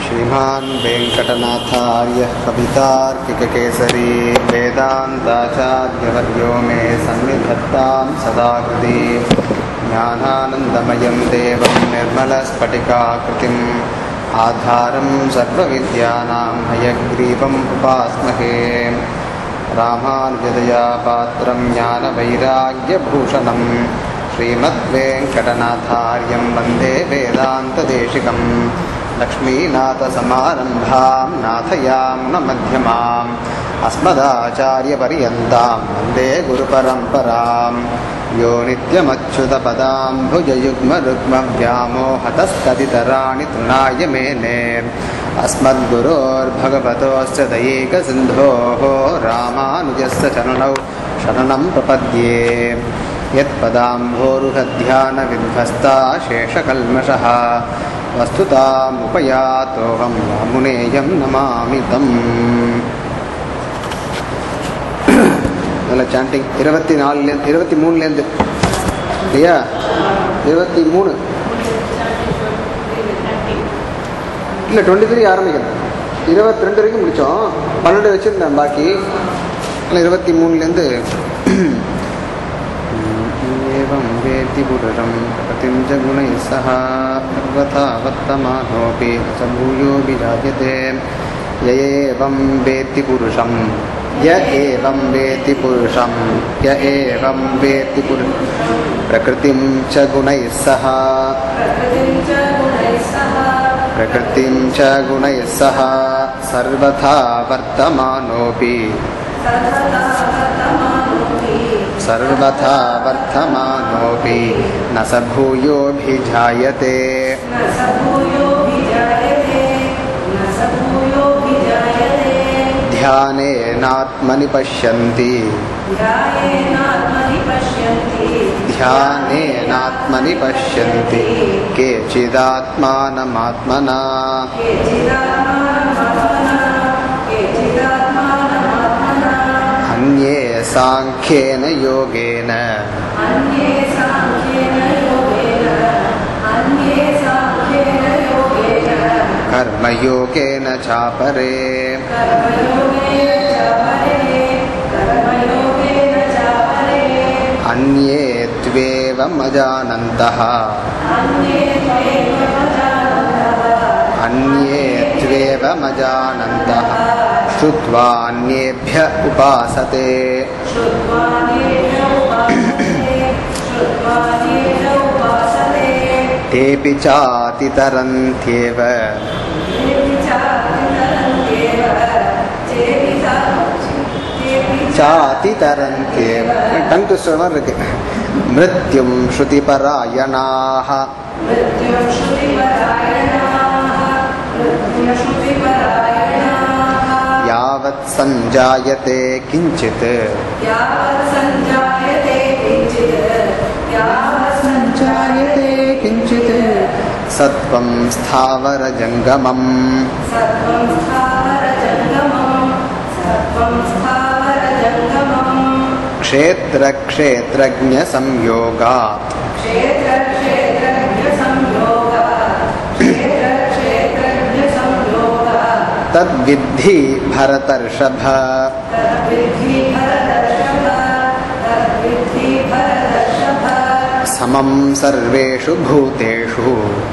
श्रीमान् वेङ्कटनाथार्यः कवितार्किककेसरी वेदान्ताचार्यवर्यो मे सन्निधत्तां सदा कृति ज्ञानानन्दमयं देवं निर्मलस्फटिकाकृतिम् आधारं सर्वविद्यानां हयग्रीवम् उपास्महे रामानुजदया पात्रं ज्ञानवैराग्यभूषणं श्रीमद्वेङ्कटनाथार्यं वन्दे वेदान्तदेशिकं लक्ष्मीनाथसमारम्भां नाथयामुनमध्यमाम् अस्मदाचार्यपर्यन्तां वन्दे गुरुपरम्परां यो नित्यमच्युतपदाम्भुजयुग्मरुग्मव्यामोहतस्तदितराणि तृणाय मेने अस्मद्गुरोर्भगवतोश्च दयैकसिन्धोः रामानुजस्य चरणौ शरणं प्रपद्ये यत्पदाम्भोरुहध्यानविध्वस्ता शेषकल्मषः वस्तुतामुपयातोऽहं यामुनेयं नमामि तम् அதில் சாண்டிங் இருபத்தி நாலுலேருந்து இருபத்தி மூணுலேருந்து இல்லையா இருபத்தி மூணு இல்லை டுவெண்ட்டி த்ரீ ஆரம்பிக்கணும் இருபத்தி ரெண்டு வரைக்கும் முடித்தோம் பன்னெண்டு வச்சுருந்தேன் பாக்கி இல்லை இருபத்தி மூணுலேருந்து एवं वेति पुरुषं प्रतिं च गुणैः सह सर्वथा वर्तमानोऽपि स भूयोऽपि जायते य एवं वेत्ति पुरुषं य एवं वेत्ति पुरुषं य एवं वेत्ति पुरु प्रकृतिं च गुणैः सह प्रकृतिं च गुणैः सह सर्वथा वर्तमानोऽपि सर्वथा वर्तमानोऽपि न स भूयोऽभिजायते ध्यानेनात्मनि पश्यन्ति ध्यानेनात्मनि पश्यन्ति केचिदात्मानमात्मना अन्ये साङ्ख्येन योगेन कर्मयोगेन चापरे अन्ये त्वेवमजानन्तः अन्ये त्वेवमजानन्तः श्रुत्वा अन्येभ्य उपासते तेऽपि चातितरन्त्येव चातितरन्त्येव टङ् ट्विस्टर् மாதிரி இருக்கு மிருத்யும் ஸ்ருதிபராயணாः यावत् सञ्जायते किञ्चित् सञ्जायते किञ्चित् सत्त्वं स्थावरजङ्गमम् क्षेत्रक्षेत्रज्ञसंयोगात् तद्विद्धि भरतर्षभ समं सर्वेषु भूतेषु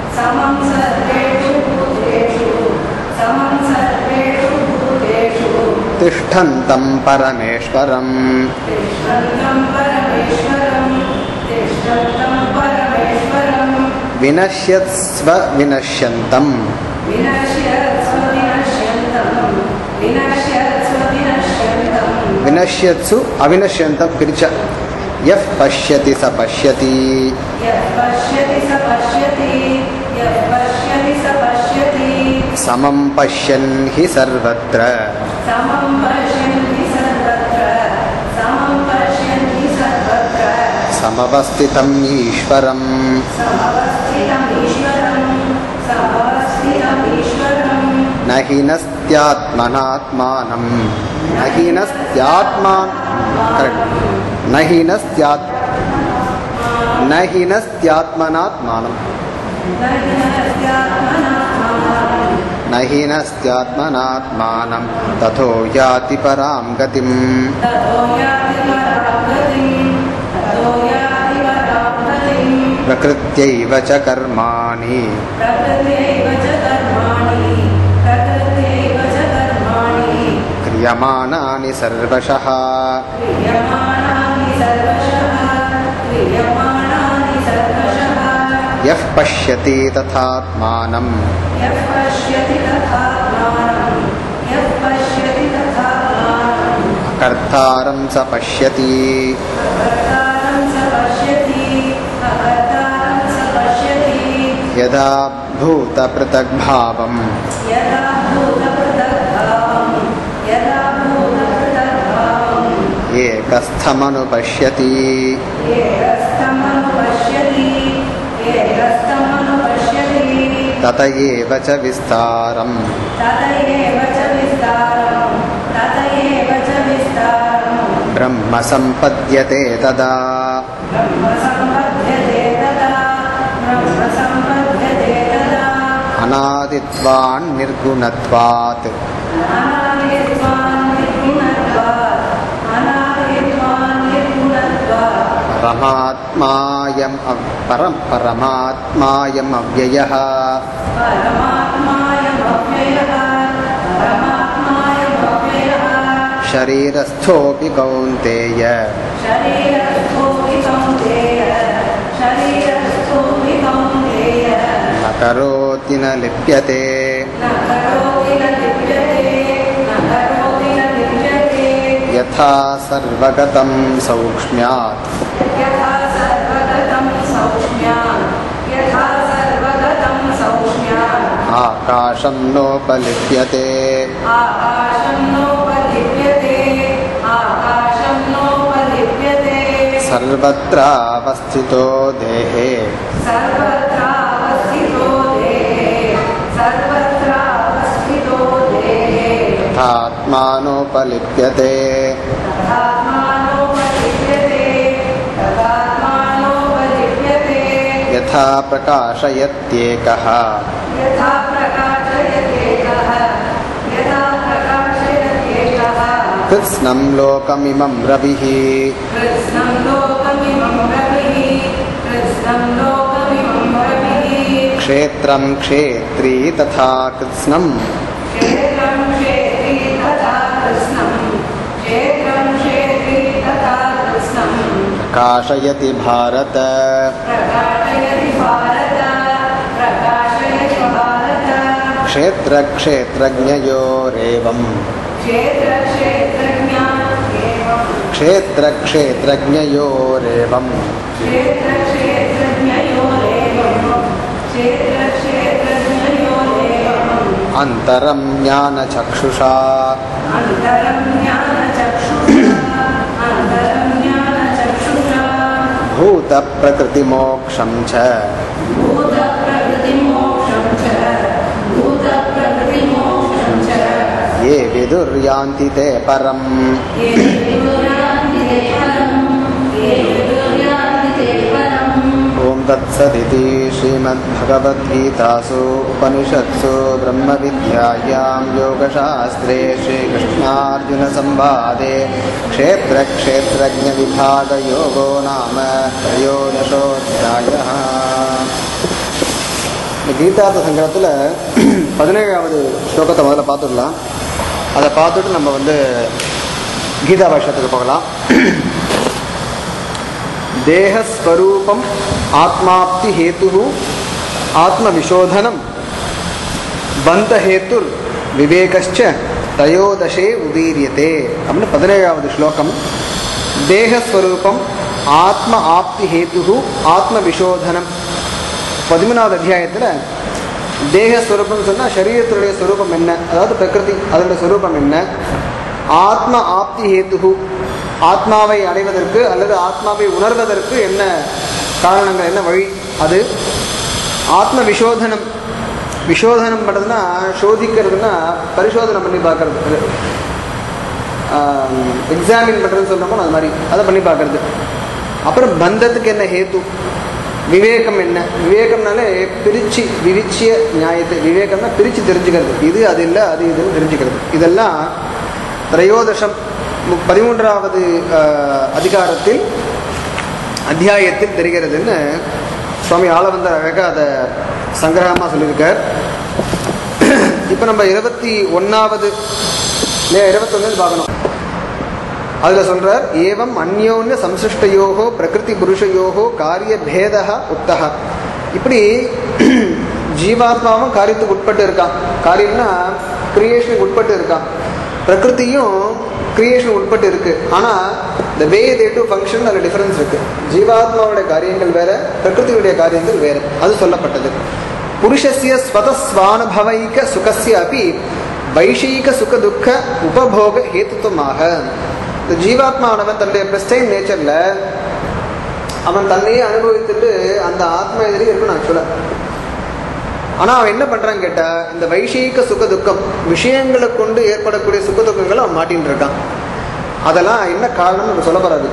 तिष्ठन्तं परमेश्वरम् विनश्यत्स्व विनश्यन्तम् विनश्यत्सु अविनश्यन्तं पिरिच यः पश्यति स पश्यति समं पश्यन् हि सर्वत्र समवस्थितम् ईश्वरम् न हि नस्त्यात्मनात्मानं न हि नस्त्यात्मा करेक्ट् न हि नस्त्यात् न हीनस्त्यात्मनात्मानं न हीनस्त्यात्मनात्मानं तथो याति परां गतिम् ततो याति परां गतिम् ततो याति परां गतिम् प्रकृत्यैव च कर्माणि प्रकृत्यैव च कर्माणि प्रकृत्यैव च कर्माणि क्रियमाणानि सर्वशः क्रियमाणानि सर्वशः क्रियमाणानि सर्वशः यः पश्यति तथात्मानं यः पश्यति तथात्मानं यः पश्यति तथात्मानं कर्तारं स पश्यति अकर्तारं स पश्यति अकर्तारं स पश्यति यदा भूतपृथग्भावम् यदा भूतपृथग्भावं यदा भूतपृथग्भावम् एकस्थमनुपश्यति एकस्थमनुपश्यति एकस्थमनुपश्यति तत एव च विस्तारम् तत एव च विस्तारं तत एव च विस्तारं ब्रह्म सम्पद्यते तदा ब्रह्म सम्पद्यते तदा ब्रह्म सम्पद्यते तदा अनादित्वान् निर्गुणत्वात् अनादित्वान् निर्गुणत्वात् अनादित्वान् निर्गुणत्वात् परमात्मायम् अव्- परं परमात्मायम् अव्ययः परमात्मायमव्ययः परमात्मायमव्ययः शरीरस्थोऽपि कौन्तेय शरीरस्थोऽपि कौन्तेय शरीरस्थोऽपि कौन्तेय न करोति न लिप्यते न करोति न लिप्यते न करोति न लिप्यते यथा सर्वगतं सौक्ष्म्यात् यथा सर्वगतं सौक्ष्म्यान् यथा सर्वगतं सौक्ष्म्यान् आकाशं नोपलिप्यते आकाशं नोपलिप्यते आकाशं नोपलिप्यते सर्वत्रावस्थितो देहे सर्वत्रावस्थितो देहे सर्वत्रावस्थितो देहे तथात्मानोपलिप्यते तथात्मानोपलिप्यते तथात्मानोपलिप्यते यथा प्रकाशयत्येकः यथा प्रकाशयत्येकः यथा प्रकाशयत्येकः कृत्स्नं लोकमिमं रविः कृत्स्नं लोकमिमं रविः कृत्स्नं लोकमिमं रविः क्षेत्रं क्षेत्री तथा कृत्स्नं क्षेत्रं क्षेत्री तथा कृत्स्नं क्षेत्रं क्षेत्री तथा कृत्स्नं प्रकाशयति भारत प्रकाशयति भारत प्रकाशयति भारत क्षेत्रक्षेत्रज्ञयोरेवम् क्षेत्रक्षेत्रज्ञा एवं क्षेत्रक्षेत्रज्ञयोरेवम् क्षेत्रक्षेत्रज्ञयोरेवं क्षेत्रक्षेत्रज्ञयोरेवम् अन्तरं ज्ञानचक्षुषा अन्तरं ज्ञानचक्षुषा अन्तरं ज्ञानचक्षुषा भूतप्रकृतिमोक्षं च भूतप्रकृतिमोक्षं च भूतप्रकृतिमोक्षं च ये विदुर्यान्ति ते परम् ये विदुर्यान्ति ते परम् ये विदुर्यान्ति ते परम् ॐ तत्सदिति श्रीमद्भगवद्गीतासु उपनिषत्सु ब्रह्मविद्यायां योगशास्त्रे श्रीकृष्णार्जुनसंवादे क्षेत्रक्षेत्रज्ञविभागयोगो नाम त्रयोदशोऽध्यायः இந்த கீதார்த்த சங்கரத்தில் பதினேழாவது ஸ்லோகத்தை முதல்ல பார்த்துடலாம் அதை பார்த்துட்டு நம்ம வந்து கீதா பாஷ்யத்துக்கு போகலாம் தேகஸ்வரூபம் ஆத்மாப்தி ஹேத்து ஆத்மவிசோதனம் பந்தஹேத்துர் விவேகச்ச தயோதசே உதீரியதே அப்படின்னு பதினேழாவது ஸ்லோகம் தேகஸ்வரூபம் ஆத்ம ஆப்தி ஹேத்து ஆத்ம விசோதனம் பதிமூணாவது அத்தியாயத்தில் தேகஸ்வரூபம்னு சொன்னால் சரீரத்தினுடைய ஸ்வரூபம் என்ன அதாவது பிரகிருதி அதனுடைய ஸ்வரூபம் என்ன ஆத்ம ஆப்தி ஹேத்து ஆத்மாவை அடைவதற்கு அல்லது ஆத்மாவை உணர்வதற்கு என்ன காரணங்கள் என்ன வழி அது ஆத்ம விசோதனம் விசோதனம் பண்ணுறதுன்னா சோதிக்கிறதுனா பரிசோதனை பண்ணி பார்க்கறது எக்ஸாமின் பண்ணுறதுன்னு சொல்கிறோமோ அது மாதிரி அதை பண்ணி பார்க்கறது அப்புறம் பந்தத்துக்கு என்ன ஹேத்து விவேகம் என்ன விவேகம்னாலே பிரிச்சு விவிச்சிய நியாயத்தை விவேகம்னா பிரிச்சு தெரிஞ்சுக்கிறது இது அது இல்லை அது இதுன்னு தெரிஞ்சுக்கிறது இதெல்லாம் திரையோதசம் மு- பதிமூன்றாவது அஹ், அதிகாரத்தில் அத்தியாயத்தில் தெரிகிறதுன்னு சுவாமி ஆளவந்தர் அழகாக அதை சங்கிரகமாக சொல்லியிருக்கார் இப்போ நம்ம இருபத்தி ஒன்றாவது இல்லையா இருபத்தொன்னு பார்க்கணும் அதில் சொல்றார் ஏவம் அந்யோன்ய சம்சிருஷ்டயோகோ பிரகிருதி புருஷயோகோ காரிய பேதா உக்தக இப்படி ஜீவாத்மாவும் காரியத்துக்கு உட்பட்டு இருக்கான் காரியம்னா கிரியேஷனுக்கு உட்பட்டு இருக்கான் பிரகிருதியும் கிரியேஷன் உட்பட்டு இருக்கு ஆனால் இந்த வே தே டு ஃபங்க்ஷன் அதில் டிஃபரன்ஸ் இருக்கு ஜீவாத்மாவுடைய காரியங்கள் வேற பிரகிருதியுடைய காரியங்கள் வேற அது சொல்லப்பட்டது புருஷஸ்ய ஸ்வதஸ்வானுபவைக சுகஸ்ய அப்படி வைஷயிக சுக துக்க உபபோக ஹேத்துவமாக இந்த ஜீவாத்மானவன் தன்னுடைய பிரஸ்டைன் நேச்சர்ல அவன் தன்னையே அனுபவித்துட்டு அந்த ஆத்மா எதிரி இருக்கணும் ஆக்சுவலாக ஆனால் அவன் என்ன பண்ணுறான்னு கேட்டால் இந்த வைஷயிக சுக துக்கம் விஷயங்களை கொண்டு ஏற்படக்கூடிய சுக துக்கங்களை அவன் மாட்டின்னு இருக்கான் அதெல்லாம் என்ன காரணம்னு நம்ம சொல்ல போறாது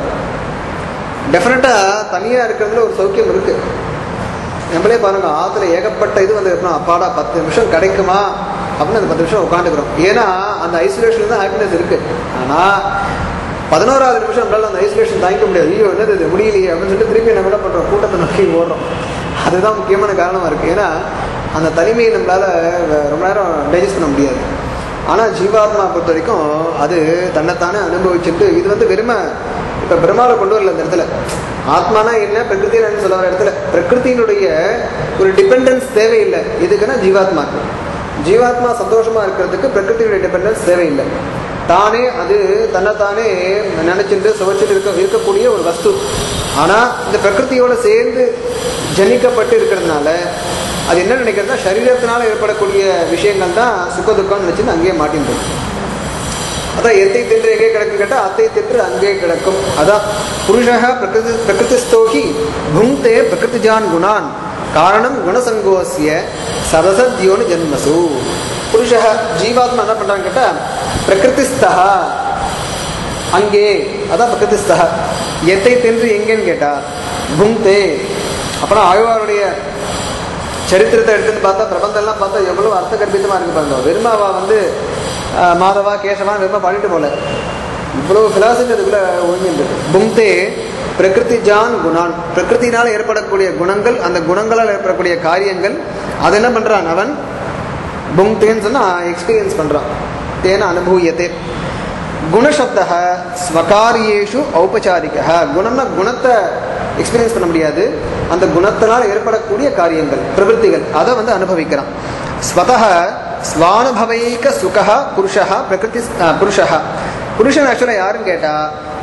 டெஃபினட்டாக தனியாக இருக்கிறதுல ஒரு சௌக்கியம் இருக்கு நம்மளே பாருங்க ஆற்றுல ஏகப்பட்ட இது வந்து இருக்கணும் அப்பாடா பத்து நிமிஷம் கிடைக்குமா அப்படின்னு அந்த பத்து நிமிஷம் உட்காந்துக்கிறோம் ஏன்னா அந்த ஐசோலேஷன் தான் ஹாப்பினஸ் இருக்கு ஆனால் பதினோராவது நிமிஷம் நம்மளால அந்த ஐசோலேஷன் தாங்கிக்க முடியாது ஐயோ என்னது இது முடியலையே அப்படின்னு சொல்லிட்டு திருப்பி நம்ம என்ன பண்ணுறோம் கூட்டத்தை நோக்கி ஓடுறோம் அதுதான் முக்கியமான காரணமாக இருக்குது ஏன்னா அந்த தனிமையை நம்மளால வ- ரொம்ப நேரம் டைஜஸ்ட் பண்ண முடியாது ஆனால் ஜீவாத்மா பொறுத்த வரைக்கும் அது தன்னைத்தானே அனுபவிச்சுட்டு இது வந்து வெறுமை இப்போ பிரம்மாவை கொண்டு வரல அந்த இடத்துல ஆத்மானா என்ன பிரகிருதி என்ன சொல்ல வர இடத்துல பிரகிருத்தினுடைய ஒரு டிபெண்டன்ஸ் தேவையில்லை எதுக்குன்னா ஜீவாத்மாக்கு ஜீவாத்மா சந்தோஷமா இருக்கிறதுக்கு பிரகிருதியுடைய டிபெண்டன்ஸ் தேவையில்லை தானே அது தன்னைத்தானே நினைச்சிட்டு சுவைச்சிட்டு இருக்க இருக்கக்கூடிய ஒரு வஸ்து ஆனால் இந்த பிரகிருதியோட சேர்ந்து ஜனிக்கப்பட்டு இருக்கிறதுனால அது என்ன நினைக்கிறதுனா சரீரத்தினால ஏற்படக்கூடிய விஷயங்கள் தான் சுக துக்கம்னு நினச்சிட்டு அங்கேயே மாட்டின்னு அதான் எத்தை தின்று எங்கே கிடக்கும் கேட்டால் அத்தை தின்று அங்கே கிடக்கும் அதான் புருஷக பிரகிருதி பிரகிருதிஸ்தோகி புங்தே பிரகிருதிஜான் குணான் காரணம் குணசங்கோசிய சதசத்யோனி ஜன்மசு புருஷக ஜீவாத்மா என்ன பண்றான்னு கேட்டால் பிரகிருதிஸ்தா அங்கே அதான் பிரகிருதிஸ்தா எத்தை தின்று எங்கேன்னு கேட்டா புங்தே அப்புறம் ஆழ்வாருடைய சரித்திரத்தை எடுத்துன்னு பார்த்தா பிரபந்தம்லாம் பார்த்தா எவ்வளவு அர்த்த கற்பித்தமாக இருக்கு பாருங்க வெறுமாவா வந்து ஆஹ், மாதவா கேசவா வெறுமா பாடிட்டு போல இவ்வளவு பிலாசபி அதுக்குள்ள ஒழிஞ்சிருக்கு புங்தே பிரகிருதி ஜான் குணான் பிரகிருத்தினால் ஏற்படக்கூடிய குணங்கள் அந்த குணங்களால் ஏற்படக்கூடிய காரியங்கள் அதை என்ன பண்றான் அவன் புங்தேன்னு சொன்னா எக்ஸ்பீரியன்ஸ் பண்றான் தேன அனுபூயத்தே குணசப்த ஸ்வகாரியேஷு ஔபச்சாரிக குணம்னா குணத்தை எக்ஸ்பீரியன்ஸ் பண்ண முடியாது அந்த குணத்தினால் ஏற்படக்கூடிய காரியங்கள் பிரவൃத்திகள் அதை வந்து அனுபவிக்கிறான் ஸ்வதः ஸ்வானுபவைக சுகா புருஷா பிரகிருதி புருஷா புருஷன் ஆக்சுவலாக யாருன்னு கேட்டா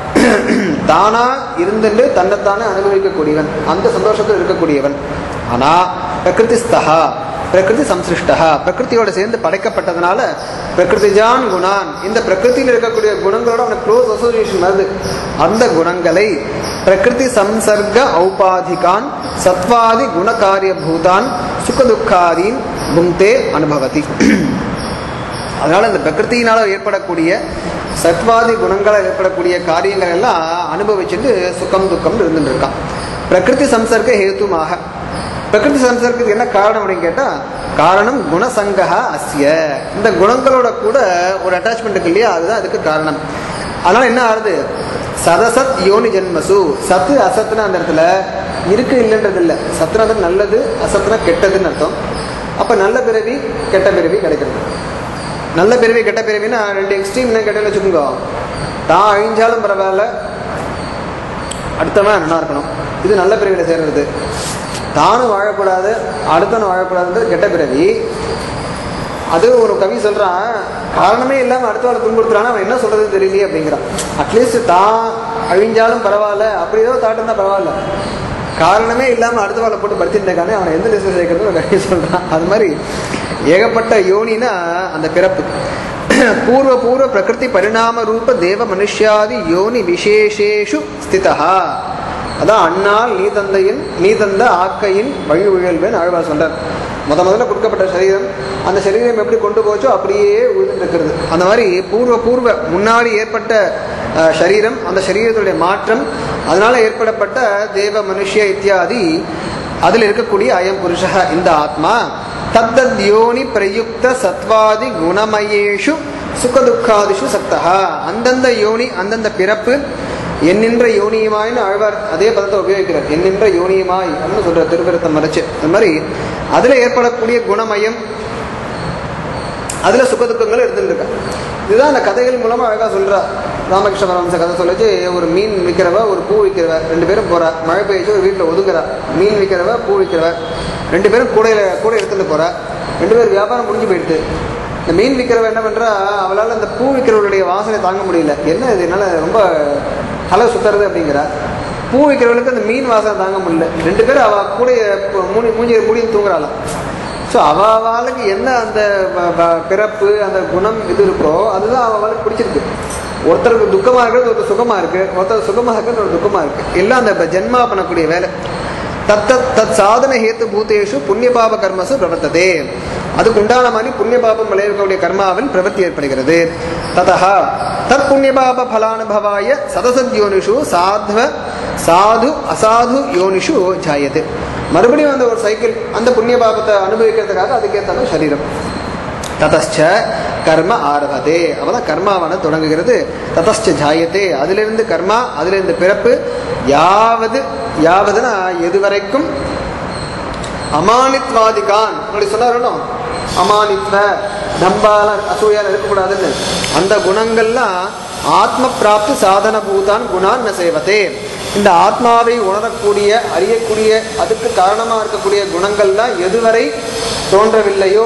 தானா இருந்துட்டு தன்னைத்தானே அனுபவிக்கக்கூடியவன் அந்த சந்தோஷத்தில் இருக்கக்கூடியவன் ஆனா பிரகிருதிஸ்தா பிரகிருதி சம்சிருஷ்டா பிரகிருதியோட சேர்ந்து படைக்கப்பட்டதுனால பிரகிருதிஜான் குணான் இந்த பிரகிருதியில் இருக்கக்கூடிய குணங்களோட அவனுக்கு க்ளோஸ் அசோசியேஷன் வருது அந்த குணங்களை பிரகிருதி சம்சர்க ஔபாதிகான் சத்வாதி குணகாரிய பூதான் சுகதுக்காதீன் புங்தே அனுபவதி அதனால இந்த பிரகிருத்தினால ஏற்படக்கூடிய சத்வாதி குணங்களால் ஏற்படக்கூடிய காரியங்கள் எல்லாம் அனுபவிச்சுட்டு சுகம் துக்கம் இருந்துட்டு இருக்கான் பிரகிருதி சம்சர்க்க ஹேத்துமாக பிரகிருதி சம்சர்க்கத்துக்கு என்ன காரணம் அப்படின்னு கேட்டா காரணம் குணசங்கா அஸ்ய இந்த குணங்களோட கூட ஒரு அட்டாச்மெண்ட் இருக்கு இல்லையா அதுதான் அதுக்கு காரணம் அதனால என்ன ஆகுது சதசத் யோனி ஜென்மசு சத்து அசத்துனா அந்த இடத்துல இருக்கு இல்லைன்றது இல்லை சத்துனா நல்லது அசத்துனா கெட்டதுன்னு அர்த்தம் அப்ப நல்ல பிறவி கெட்ட பிறவி கிடைக்கிறது நல்ல பிறவி கெட்ட பிறவின்னா ரெண்டு எக்ஸ்ட்ரீம் என்ன கெட்டன்னு வச்சுக்கோங்க தான் அழிஞ்சாலும் பரவாயில்ல அடுத்தவன் நல்லா இருக்கணும் இது நல்ல பிறவியில் சேர்றது தானும் வாழக்கூடாது அடுத்தவனும் வாழக்கூடாதுன்றது கெட்ட பிறவி அது ஒரு கவி சொல்றான் காரணமே இல்லாம அடுத்தவளை துன்புறுத்துறான் அவன் என்ன சொல்றது தெரியலையே அப்படிங்கிறான் அட்லீஸ்ட் தான் அழிஞ்சாலும் பரவாயில்ல அப்படி ஏதோ தாட்டம் இருந்தா பரவாயில்ல காரணமே இல்லாம அடுத்தவளை போட்டு படுத்திருக்கானே அவன் எந்த லிஸ்ட் சேர்க்கறது ஒரு கவி சொல்றான் அது மாதிரி ஏகப்பட்ட யோனினா அந்த பிறப்பு பூர்வ பூர்வ பிரகிருதி பரிணாம ரூப தேவ மனுஷ்யாதி யோனி விசேஷேஷு ஸ்திதா அதான் அண்ணால் நீ தந்தையின் நீ தந்த ஆக்கையின் வழி உழல்வேன் ஆழ்வார் சொல்றார் முத முதல்ல கொடுக்கப்பட்ட சரீரம் அந்த சரீரம் எப்படி கொண்டு போச்சோ அப்படியே உழுந்து இருக்கிறது அந்த மாதிரி பூர்வ பூர்வ முன்னாடி ஏற்பட்ட அஹ், சரீரம் அந்த சரீரத்துடைய மாற்றம் அதனால ஏற்படப்பட்ட தேவ மனுஷ்ய இத்தியாதி அதில் இருக்கக்கூடிய அயம் புருஷ இந்த ஆத்மா தத்தத் யோனி பிரயுக்த சத்வாதி குணமயேஷு சுகதுக்காதிஷு சக்தா அந்தந்த யோனி அந்தந்த பிறப்பு எண்ணின்ற யோனியுமாய்னு ஆழ்வார் அதே பதத்தை உபயோகிக்கிறார் எண்ணின்ற யோனியுமாய் அப்படின்னு சொல்ற திருவிருத்தம் மறைச்சு அது மாதிரி அதுல ஏற்படக்கூடிய குணமயம் அதுல சுகதுக்கங்கள் இருந்துருக்கா இதுதான் அந்த கதைகள் மூலமா அழகா சொல்றா ராமகிருஷ்ண பரமஹம்ச கதை சொல்லிச்சு ஒரு மீன் விற்கிறவ ஒரு பூ விற்கிறவ ரெண்டு பேரும் போறா மழை பெய்ஞ்சு ஒரு வீட்டில் ஒதுங்குறா மீன் விற்கிறவ பூ விற்கிறவ ரெண்டு பேரும் கூடையில கூட எடுத்துட்டு போறா ரெண்டு பேரும் வியாபாரம் முடிஞ்சு போயிடுது இந்த மீன் விற்கிறவ என்ன பண்றா அவளால் அந்த பூ விற்கிறவளுடைய வாசனை தாங்க முடியல என்ன இது என்னால ரொம்ப தலை சுத்துறது அப்படிங்கிறா பூ விற்கிறவளுக்கு அந்த மீன் வாசனை தாங்க முடியல ரெண்டு பேரும் அவ கூட மூணி மூஞ்சி மூடியும் தூங்குறாளாம் ஸோ அவளுக்கு என்ன அந்த வ- வ- பிறப்பு அந்த குணம் இது இருக்கோ அதுதான் அவளுக்கு பிடிச்சிருக்கு ஒருத்தருக்கு துக்கமா இருக்கிறது ஒருத்தர் சுகமா இருக்கு ஒருத்தர் சுகமா இருக்கிறது ஒரு துக்கமா இருக்கு எல்லாம் அந்த ப- ஜென்மா பண்ணக்கூடிய வேலை தத் தத் தத் சாதன ஹேத்து பூதேஷு புண்ணிய பாப கர்மசு பிரவர்த்ததே அதுக்கு உண்டான மாதிரி புண்ணிய பாபம் விளைவிக்கக்கூடிய கர்மாவில் பிரவர்த்தி ஏற்படுகிறது ததா தத் புண்ணிய பாப பலானுபவாய சதசத் யோனிஷு சாத்வ சாது அசாது யோனிஷு ஜாயது மறுபடியும் அந்த ஒரு சைக்கிள் அந்த புண்ணிய பாபத்தை அனுபவிக்கிறதுக்காக அதுக்கேற்ற மாதிரி சரீரம் ததச்ச கர்ம ஆரபதே அப்பதான் கர்மாவான தொடங்குகிறது ததச்ச ஜாயத்தே அதிலிருந்து கர்மா அதிலிருந்து பிறப்பு யாவது யாவதுனா எதுவரைக்கும் அமானித்வாதிகான் உங்களுக்கு சொன்னாரோ அமானித்வ தம்பால அசூயால இருக்கக்கூடாதுன்னு அந்த குணங்கள்லாம் ஆத்ம பிராப்தி சாதன பூதான் குணான் ந சேவதே இந்த ஆத்மாவை உணரக்கூடிய அறியக்கூடிய அதுக்கு காரணமா இருக்கக்கூடிய குணங்கள்லாம் எதுவரை தோன்றவில்லையோ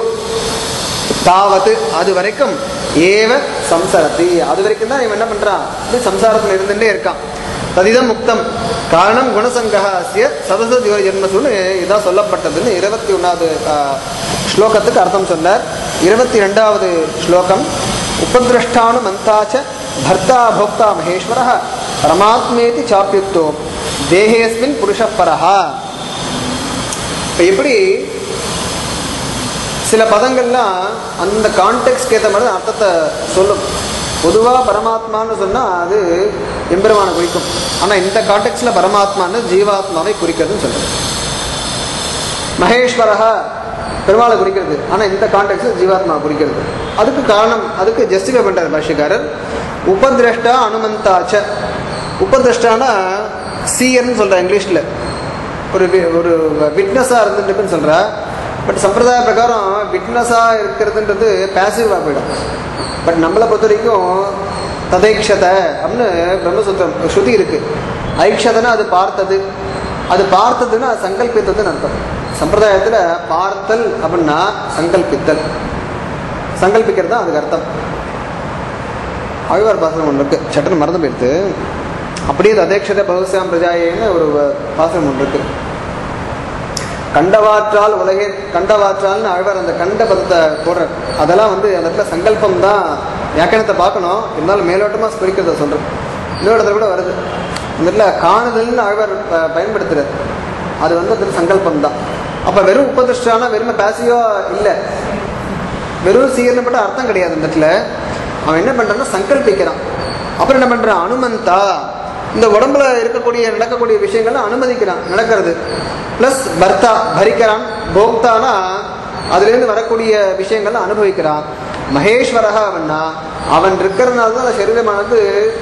தாவது அது வரைக்கும் ஏவ சம்சரதி அது வரைக்கும் தான் இவன் என்ன பண்றான் இது சம்சாரத்துல இருந்துட்டே இருக்கான் ததிதம் முக்தம் காரணம் குணசங்கஹாசிய சதச ஜீவ ஜென்மசுன்னு இதான் சொல்லப்பட்டதுன்னு இருபத்தி ஒன்றாவது ஸ்லோகத்துக்கு அர்த்தம் சொன்னார் இருபத்தி ரெண்டாவது ஸ்லோகம் உபதிரஷ்டானு மந்தாச்ச பர்த்தா போக்தா மகேஸ்வர பரமாத்மேதி சாப்பியுக்தோ தேகேஸ்மின் புருஷப்பரஹா இப்போ எப்படி சில பதங்கள்லாம் அந்த கான்டெக்ட்க்கு ஏற்ற மாதிரி தான் அர்த்தத்தை சொல்லும் பொதுவாக பரமாத்மான்னு சொன்னால் அது எம்பெருமானை குறிக்கும் ஆனால் இந்த கான்டெக்ட்ல பரமாத்மான்னு ஜீவாத்மாவை குறிக்கிறதுன்னு சொல்லுது மகேஸ்வரஹா பெருமாளை குறிக்கிறது ஆனால் இந்த கான்டெக்ட்ல ஜீவாத்மா குறிக்கிறது அதுக்கு காரணம் அதுக்கு ஜஸ்டிஃபை பண்றார் பாஷ்யக்காரர் உபதிரஷ்டா அனுமந்தாச்ச உபதிரஷ்டானா சீயர்னு சொல்ற இங்கிலீஷில் ஒரு வி- ஒரு விட்னஸாக இருந்துட்டுன்னு சொல்கிறா பட் சம்பிரதாய பிரகாரம் விட்னஸாக இருக்கிறதுன்றது பேசிவாக போயிடும் பட் நம்மளை பொறுத்த வரைக்கும் ததைக்ஷத அப்படின்னு பிரம்மசூத்திரம் ஸ்ருதி இருக்கு ஐக்ஷதனா அது பார்த்தது அது பார்த்ததுன்னா அது சங்கல்பித்ததுன்னு அர்த்தம் சம்பிரதாயத்தில் பார்த்தல் அப்படின்னா சங்கல்பித்தல் சங்கல்பிக்கிறது தான் அதுக்கு அர்த்தம் ஆழ்வார் பாசனம் ஒன்று இருக்கு சட்டன் மறந்து போயிடுது அப்படியே ததேக்ஷத பகுசாம் பிரஜாயேன்னு ஒரு வ- பாசனம் ஒன்று இருக்கு கண்டவாற்றால் உலகே கண்டவாற்றால்னு ஆழ்வார் அந்த கண்ட பதத்தை போடுறார் அதெல்லாம் வந்து அந்த இடத்துல சங்கல்பம் தான் வியாக்கியானத்தை பார்க்கணும் இருந்தாலும் மேலோட்டமாக ஸ்பரிக்கிறத சொல்கிறேன் இன்னொரு இடத்துல கூட வருது இந்த இடத்துல காணுதல்னு ஆழ்வார் ப- பயன்படுத்துறார் அது வந்து அந்த சங்கல்பம் தான் அப்போ வெறும் உபதிஷ்டானா வெறும் பேசிவா இல்லை வெறும் சீரணப்பட்ட அர்த்தம் கிடையாது இந்த இடத்துல அவன் என்ன பண்றான்னா சங்கல்பிக்கிறான் அப்புறம் என்ன பண்றான் அனுமந்தா இந்த உடம்புல இருக்கக்கூடிய நடக்கக்கூடிய விஷயங்களை அனுமதிக்கிறான் நடக்கிறது ப்ளஸ் பர்த்தா பரிக்கிறான் போக்தானா அதுலேருந்து வரக்கூடிய விஷயங்களை அனுபவிக்கிறான் மகேஸ்வரகா அவன்னா அவன் இருக்கிறதுனால தான் அந்த சரீரமானது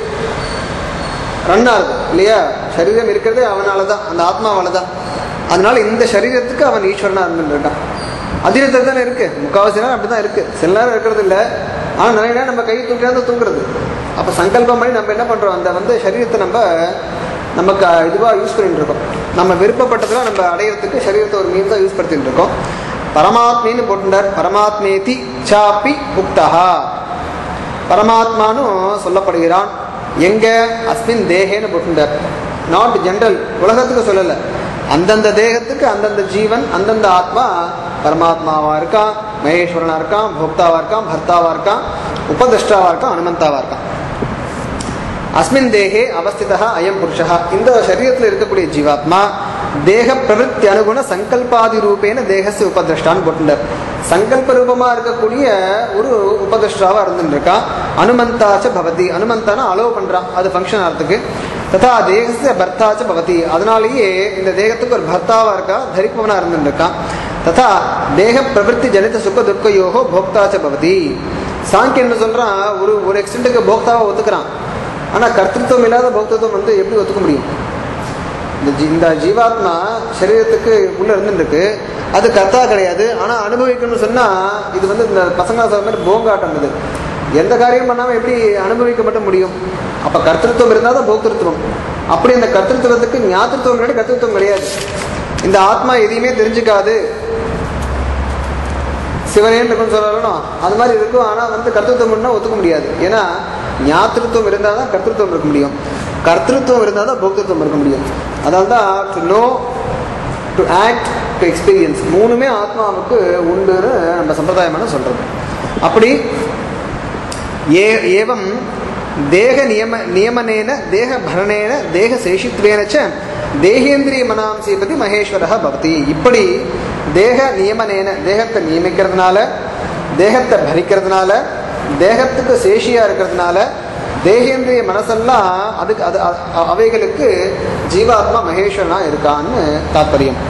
ரன் ஆகுது இல்லையா சரீரம் இருக்கிறதே அவனால தான் அந்த ஆத்மாவால தான் அதனால இந்த சரீரத்துக்கு அவன் ஈஸ்வரனா இருந்துருக்கான் அதிரத்தில் தானே இருக்கு முக்காவாசி நேரம் அப்படி தான் இருக்கு சில நேரம் இருக்கிறது இல்லை ஆனால் நிறைய நேரம் நம்ம கை தூக்கியாந்து தூங்குறது அப்போ சங்கல்பம் பண்ணி நம்ம என்ன பண்ணுறோம் அந்த வந்து சரீரத்தை நம்ம நமக்கு இதுவாக யூஸ் பண்ணிட்டு இருக்கோம் நம்ம விருப்பப்பட்டதெல்லாம் நம்ம அடையிறதுக்கு சரீரத்தை ஒரு மீன் தான் யூஸ் படுத்திட்டு இருக்கோம் பரமாத்மின்னு போட்டுட்டார் பரமாத்மேதி சாப்பி புக்தஹா பரமாத்மானும் சொல்லப்படுகிறான் எங்க அஸ்மின் தேகேன்னு போட்டுட்டார் நாட் ஜென்ரல் உலகத்துக்கு சொல்லலை அந்தந்த தேகத்துக்கு அந்தந்த ஜீவன் அந்தந்த ஆத்மா பரமாத்மாவா இருக்கான் மகேஸ்வரனா இருக்கான் போக்தாவா இருக்கான் பர்த்தாவா இருக்கான் உபதிஷ்டாவா இருக்கான் அனுமந்தாவா இருக்கான் அஸ்மின் தேகே அவஸ்திதா அயம் புருஷா இந்த சரீரத்தில் இருக்கக்கூடிய ஜீவாத்மா தேக பிரவருத்தி அனுகுண சங்கல்பாதி ரூபேன தேகசி உபதிரஷ்டான்னு போட்டுட்டார் சங்கல்ப ரூபமா இருக்கக்கூடிய ஒரு உபதிஷ்டாவா இருந்துட்டு இருக்கான் அனுமந்தாச்ச பவதி அனுமந்தானா அலோவ் பண்றான் அது ஃபங்க்ஷன் ஆகிறதுக்கு ததா தேகஸ்ய பர்த்தாச்ச பவதி அதனாலேயே இந்த தேகத்துக்கு ஒரு பர்த்தாவா இருக்கா தரிப்பவனா இருந்துருக்கான் ததா தேக பிரவருத்தி ஜனித சுக துர்க்கையோகோ போக்தாச்ச பவதி சாங்கியன் என்ன சொல்றான் ஒரு ஒரு எக்ஸ்டென்ட்டுக்கு போக்தாவை ஒத்துக்கிறான் ஆனா கர்த்தத்துவம் இல்லாத போக்தத்துவம் வந்து எப்படி ஒத்துக்க முடியும் இந்த ஜீ- இந்த ஜீவாத்மா சரீரத்துக்கு உள்ள இருந்துருக்கு அது கர்த்தா கிடையாது ஆனா அனுபவிக்கணும்னு சொன்னா இது வந்து இந்த பசங்க சொல்ற மாதிரி போங்காட்டம் இது எந்த காரியம் பண்ணாம எப்படி அனுபவிக்க மட்டும் முடியும் அப்ப கர்த்தத்துவம் இருந்தால் தான் போக்திருத்துவம் அப்படி இந்த கர்த்தத்துவத்துக்கு ஞாத்திருத்துவம் முன்னாடி கர்த்தத்துவம் கிடையாது இந்த ஆத்மா எதையுமே தெரிஞ்சுக்காது சிவனேன்னு இருக்கும்னு சொல்லணும் அது மாதிரி இருக்கும் ஆனால் வந்து கர்த்தத்துவம் பண்ணால் ஒத்துக்க முடியாது ஏன்னா ஞாத்திருத்துவம் இருந்தால் தான் கர்த்தத்துவம் இருக்க முடியும் கர்த்தத்துவம் இருந்தால் தான் போக்திருத்துவம் இருக்க முடியும் அதனால தான் to know to act to experience மூணுமே ஆத்மாவுக்கு உண்டுன்னு நம்ம சம்பிரதாயமான சொல்கிறது அப்படி ஏ ஏவம் தேக நியம நியமனேன தேக பரணேன தேக சேஷித்வேன ச தேகேந்திரிய மனாம்சீபதி மகேஸ்வரः பவதி இப்படி தேக நியமனேன தேகத்தை நியமிக்கிறதுனால தேகத்தை பரிக்கிறதுனால தேகத்துக்கு சேஷியா இருக்கிறதுனால தேகேந்திரிய மனசெல்லாம் அதுக்கு அது அ- அவைகளுக்கு ஜீவாத்மா மகேஸ்வரனா இருக்கான்னு தாத்பரியம்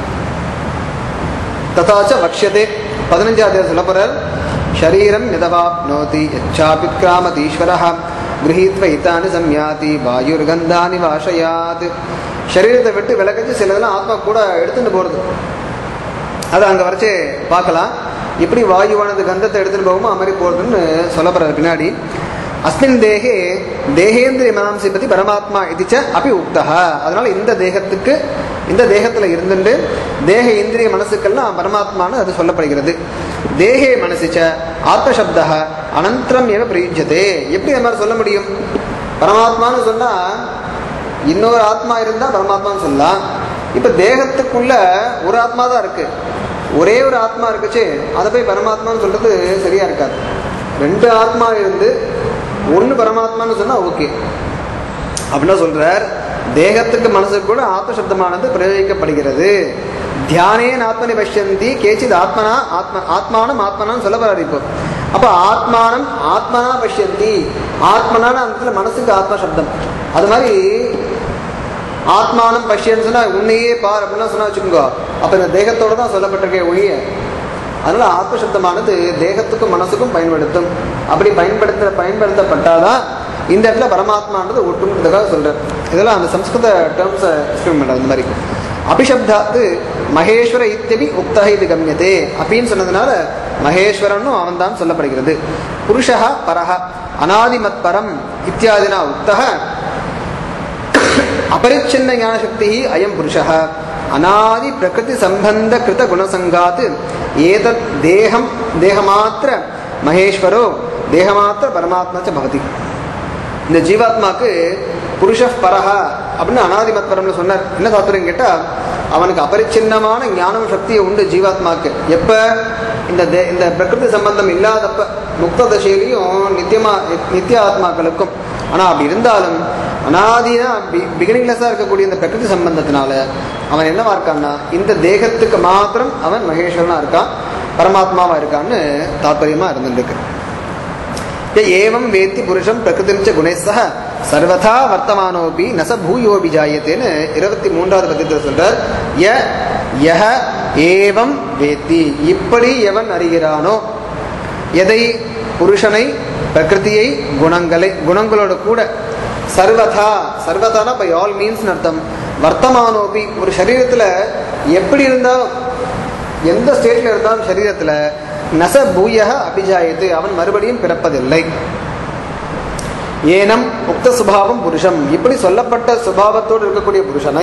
ததாச்ச வக்ஷதே பதினஞ்சாவது சொல்ல போறார் ஷரீரம் யதவாப்னோதி யச்சாபிக்ராமதீஸ்வரः கிரகீத்வ இத்தானி சம்யாதி வாயுர்கந்தானி வாஷயாத் சரீரத்தை விட்டு விலகச்சு சிலதெல்லாம் ஆத்மா கூட எடுத்துட்டு போறது அது அங்க வரைச்சே பார்க்கலாம் எப்படி வாயுவானது கந்தத்தை எடுத்துட்டு போகுமோ அது மாதிரி போறதுன்னு சொல்ல போறாரு பின்னாடி அஸ்மின் தேகே தேகேந்திரிய மனாம்சி பத்தி பரமாத்மா இதுச்ச அப்படி உக்தா அதனால இந்த தேகத்துக்கு இந்த தேகத்துல இருந்துட்டு தேக இந்திரிய மனசுக்கெல்லாம் பரமாத்மான்னு அது சொல்லப்படுகிறது தேகே மனசிச்ச ஆத்மசப்த அனந்தரம் ஏவ பிரயுஜ்யதே எப்படி அந்த மாதிரி சொல்ல முடியும் பரமாத்மான்னு சொன்னா இன்னொரு ஆத்மா இருந்தா பரமாத்மான்னு சொல்லலாம் இப்ப தேகத்துக்குள்ள ஒரு ஆத்மா தான் இருக்கு ஒரே ஒரு ஆத்மா இருக்குச்சு அதை போய் பரமாத்மான்னு சொல்றது சரியா இருக்காது ரெண்டு ஆத்மா இருந்து ஒன்று பரமாத்மான்னு சொன்னா ஓகே அப்படின்னா சொல்றார் தேகத்துக்கு மனசுக்கு கூட ஆத்மசப்தமானது பிரயோகிக்கப்படுகிறது தியானேன் ஆத்மனி பஷ்யந்தி கேச்சித் ஆத்மனா ஆத்ம ஆத்மானம் ஆத்மனான்னு சொல்ல போறாரு இப்போ அப்ப ஆத்மானம் ஆத்மனா பஷ்யந்தி ஆத்மனான அந்த இடத்துல மனசுக்கு ஆத்ம சப்தம் அது மாதிரி ஆத்மானம் பஷ்யன்னு சொன்னா உன்னையே பார் அப்படின்னா சொன்னா வச்சுக்கோங்க அப்ப இந்த தேகத்தோட தான் சொல்லப்பட்டிருக்கே ஒழிய அதனால ஆத்மசப்தமானது தேகத்துக்கும் மனசுக்கும் பயன்படுத்தும் அப்படி பயன்படுத்த பயன்படுத்தப்பட்டாதான் இந்த இடத்துல பரமாத்மான்றது ஒட்டுங்கிறதுக்காக சொல்றார் இதெல்லாம் அந்த சம்ஸ்கிருத டேர்ம்ஸை எக்ஸ்பிளைன் பண்றாரு இந்த மாதிரி அபிஷப்தாத்து மகேஸ்வர இத்தியபி உக்தக இது கம்யதே அப்படின்னு சொன்னதுனால மகேஸ்வரனும் அவன் தான் சொல்லப்படுகிறது புருஷः பரஹ அனாதிமத் பரம் இத்தியாதினா உக்தக अपरिच्छिन्न ज्ञानशक्ति अयम पुरुषः अनादि प्रकृति संबंध कृत गुणसंगात एतत् देहम देहमात्र महेश्वरो देहमात्र परमात्मा च भवति இந்த ஜீவாத்மாக்கு புருஷ பரஹா அப்படின்னு அனாதிமத் பரம்னு சொன்னார் என்ன தாத்துரம் கேட்டா அவனுக்கு அபரிச்சின்னமான ஞானம் சக்தியை உண்டு ஜீவாத்மாக்கு எப்ப இந்த தே- இந்த பிரகிருதி சம்பந்தம் இல்லாதப்ப முக்த தசையிலையும் நித்தியமா நித்திய ஆத்மாக்களுக்கும் ஆனா அப்படி இருந்தாலும் அனாதினா பிகினிங்லெஸ்ஸாக இருக்கக்கூடிய இந்த பிரகிருதி சம்பந்தத்தினால அவன் என்னவா இருக்கான்னா இந்த தேகத்துக்கு மாத்திரம் அவன் மகேஸ்வரனா இருக்கான் பரமாத்மாவா இருக்கான்னு தாற்பயமா இருந்துருக்கு य एवं वेत्ति पुरुषं प्रकृतिं च गुणैः सह सर्वथा वर्तमानोपि न स भूयोपि जायतेன்னு இருபத்தி மூன்றாவது பத்தியத்தில் சொல்றார் ய யஹ ஏவம் வேத்தி இப்படி எவன் அறிகிறானோ எதை புருஷனை பிரகிருதியை குணங்களை குணங்களோட கூட சர்வதா சர்வதானா பை ஆல் மீன்ஸ் அர்த்தம் வர்த்தமானோபி ஒரு சரீரத்துல எப்படி இருந்தாலும் எந்த ஸ்டேட்ல இருந்தாலும் சரீரத்துல நச பூயக அபிஜாயத்து அவன் மறுபடியும் பிறப்பதில்லை ஏனம் உக்த சுபாவம் புருஷம் இப்படி சொல்லப்பட்ட சுபாவத்தோடு இருக்கக்கூடிய புருஷனை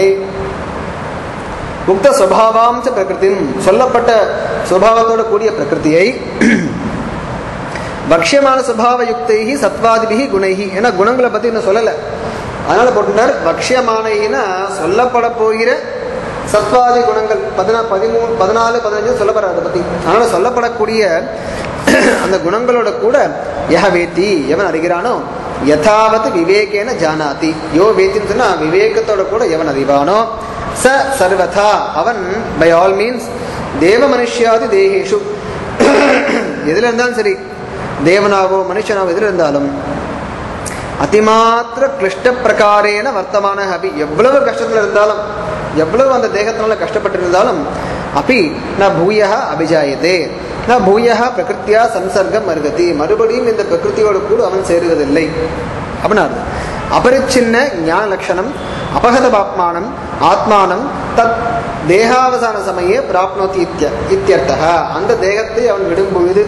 உக்த சுபாவாம்ச பிரகிருதி சொல்லப்பட்ட சுபாவத்தோடு கூடிய பிரகிருதியை பக்ஷ்யமான சுபாவ யுக்தைகி சத்வாதிபிகி குணைகி ஏன்னா குணங்களை பத்தி இன்னும் சொல்லலை அதனால போட்டுனார் பக்ஷ்யமானைனா சொல்லப்பட போகிற சத்வாதி குணங்கள் பதினா பதிமூணு பதினாலு பதினஞ்சு சொல்லப்படுற அதை பத்தி அதனால சொல்லப்படக்கூடிய அந்த குணங்களோட கூட யஹ வேத்தி எவன் அறிகிறானோ யதாவத் விவேகேன ஜானாதி யோ வேத்தின்னு சொன்னா விவேகத்தோட கூட எவன் அறிவானோ ச சர்வதா அவன் பை ஆல் மீன்ஸ் தேவ மனுஷ்யாதி தேகேஷு எதுல இருந்தாலும் சரி தேவனாவோ மனுஷனாவோ எதுல இருந்தாலும் அதிமாத்திர கிளிஷ்ட பிரகாரேன வர்த்தமான அபி எவ்வளவு கஷ்டத்துல இருந்தாலும் எவ்வளவு அந்த தேகத்தினால கஷ்டப்பட்டு இருந்தாலும் அப்பி ந பூய அபிஜாயதே ந பூய பிரகிருத்தியா சம்சர்க்கம் மருகதி மறுபடியும் இந்த பிரகிருத்தியோடு கூட அவன் சேருவதில்லை அப்படின்னா அர்த்தம். அபரிச்சின்ன ஞான லட்சணம் அபகத பாப்மானம் ஆத்மானம் தத் தேகாவசான சமயே பிராப்னோதி இத்திய இத்தியர்த்தக அந்த தேகத்தை அவன் விடும் பொழுது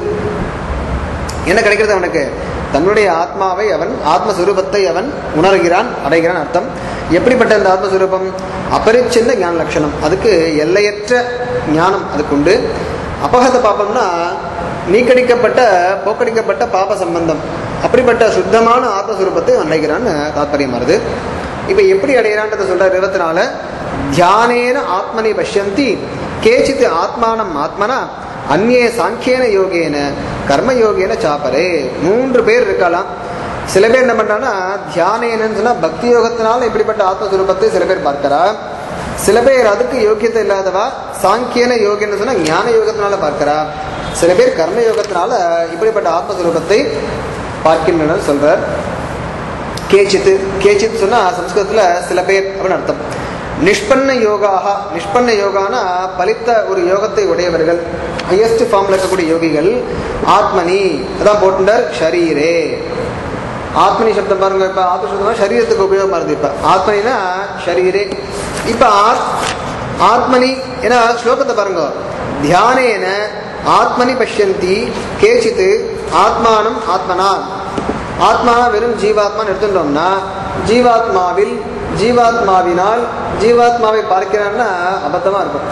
என்ன கிடைக்கிறது அவனுக்கு தன்னுடைய ஆத்மாவை அவன் ஆத்மஸ்வரூபத்தை அவன் உணர்கிறான் அடைகிறான் அர்த்தம் எப்படிப்பட்ட இந்த ஆத்மஸ்வரூபம் அபரிச்சின்ன ஞான லட்சணம் அதுக்கு எல்லையற்ற ஞானம் அதுக்கு உண்டு அபகத பாபம்னா நீக்கடிக்கப்பட்ட போக்கடிக்கப்பட்ட பாப சம்பந்தம் அப்படிப்பட்ட சுத்தமான ஆத்மஸ்வரூபத்தை அவன் அடைகிறான்னு தாத்பரியம் வருது இப்போ எப்படி அடைகிறான்றதை சொல்றார் இருபத்தி நாலு தியானேன ஆத்மனி பஷ்யந்தி கேச்சித் ஆத்மானம் ஆத்மனா அந்நே சாங்கியன யோகேன கர்ம யோகேன சாப்பரே மூன்று பேர் இருக்கலாம் சில பேர் என்ன பண்றாங்கன்னா தியானேனன்னு சொன்னா பக்தி யோகத்தினால இப்படிப்பட்ட ஆத்மஸ்வரூபத்தை சில பேர் பார்க்கிறா சில பேர் அதுக்கு யோக்கியத்தை இல்லாதவா சாங்கியன யோகியன்னு சொன்னா ஞான யோகத்தினால பார்க்கிறா சில பேர் கர்ம யோகத்தினால இப்படிப்பட்ட ஆத்மஸ்வரூபத்தை பார்க்கின்றனர் சொல்றார் கேச்சித்து கேச்சித் சொன்னா சம்ஸ்கிருதத்துல சில பேர் அப்படின்னு அர்த்தம் நிஷ்பன்ன யோகாக நிஷ்பன்ன யோகானா பலித்த ஒரு யோகத்தை உடையவர்கள் ஹையஸ்ட் ஃபார்ம்ல இருக்கக்கூடிய யோகிகள் ஆத்மனி அதான் போட்டுட்டார் ஷரீரே ஆத்மனி சப்தம் பாருங்க இப்ப ஆத்ம சப்தம் சரீரத்துக்கு உபயோகமா இருக்கு இப்ப ஆத்மனினா ஷரீரே இப்ப ஆத் ஆத்மனி ஏன்னா ஸ்லோகத்தை பாருங்க தியானேன ஆத்மனி பஷ்யந்தி கேச்சித்து ஆத்மானம் ஆத்மனா ஆத்மானா வெறும் ஜீவாத்மான்னு எடுத்துட்டோம்னா ஜீவாத்மாவில் ஜீவாத்மாவினால் ஜீவாத்மாவை பார்க்கிறான்னா அபத்தமா இருக்கும்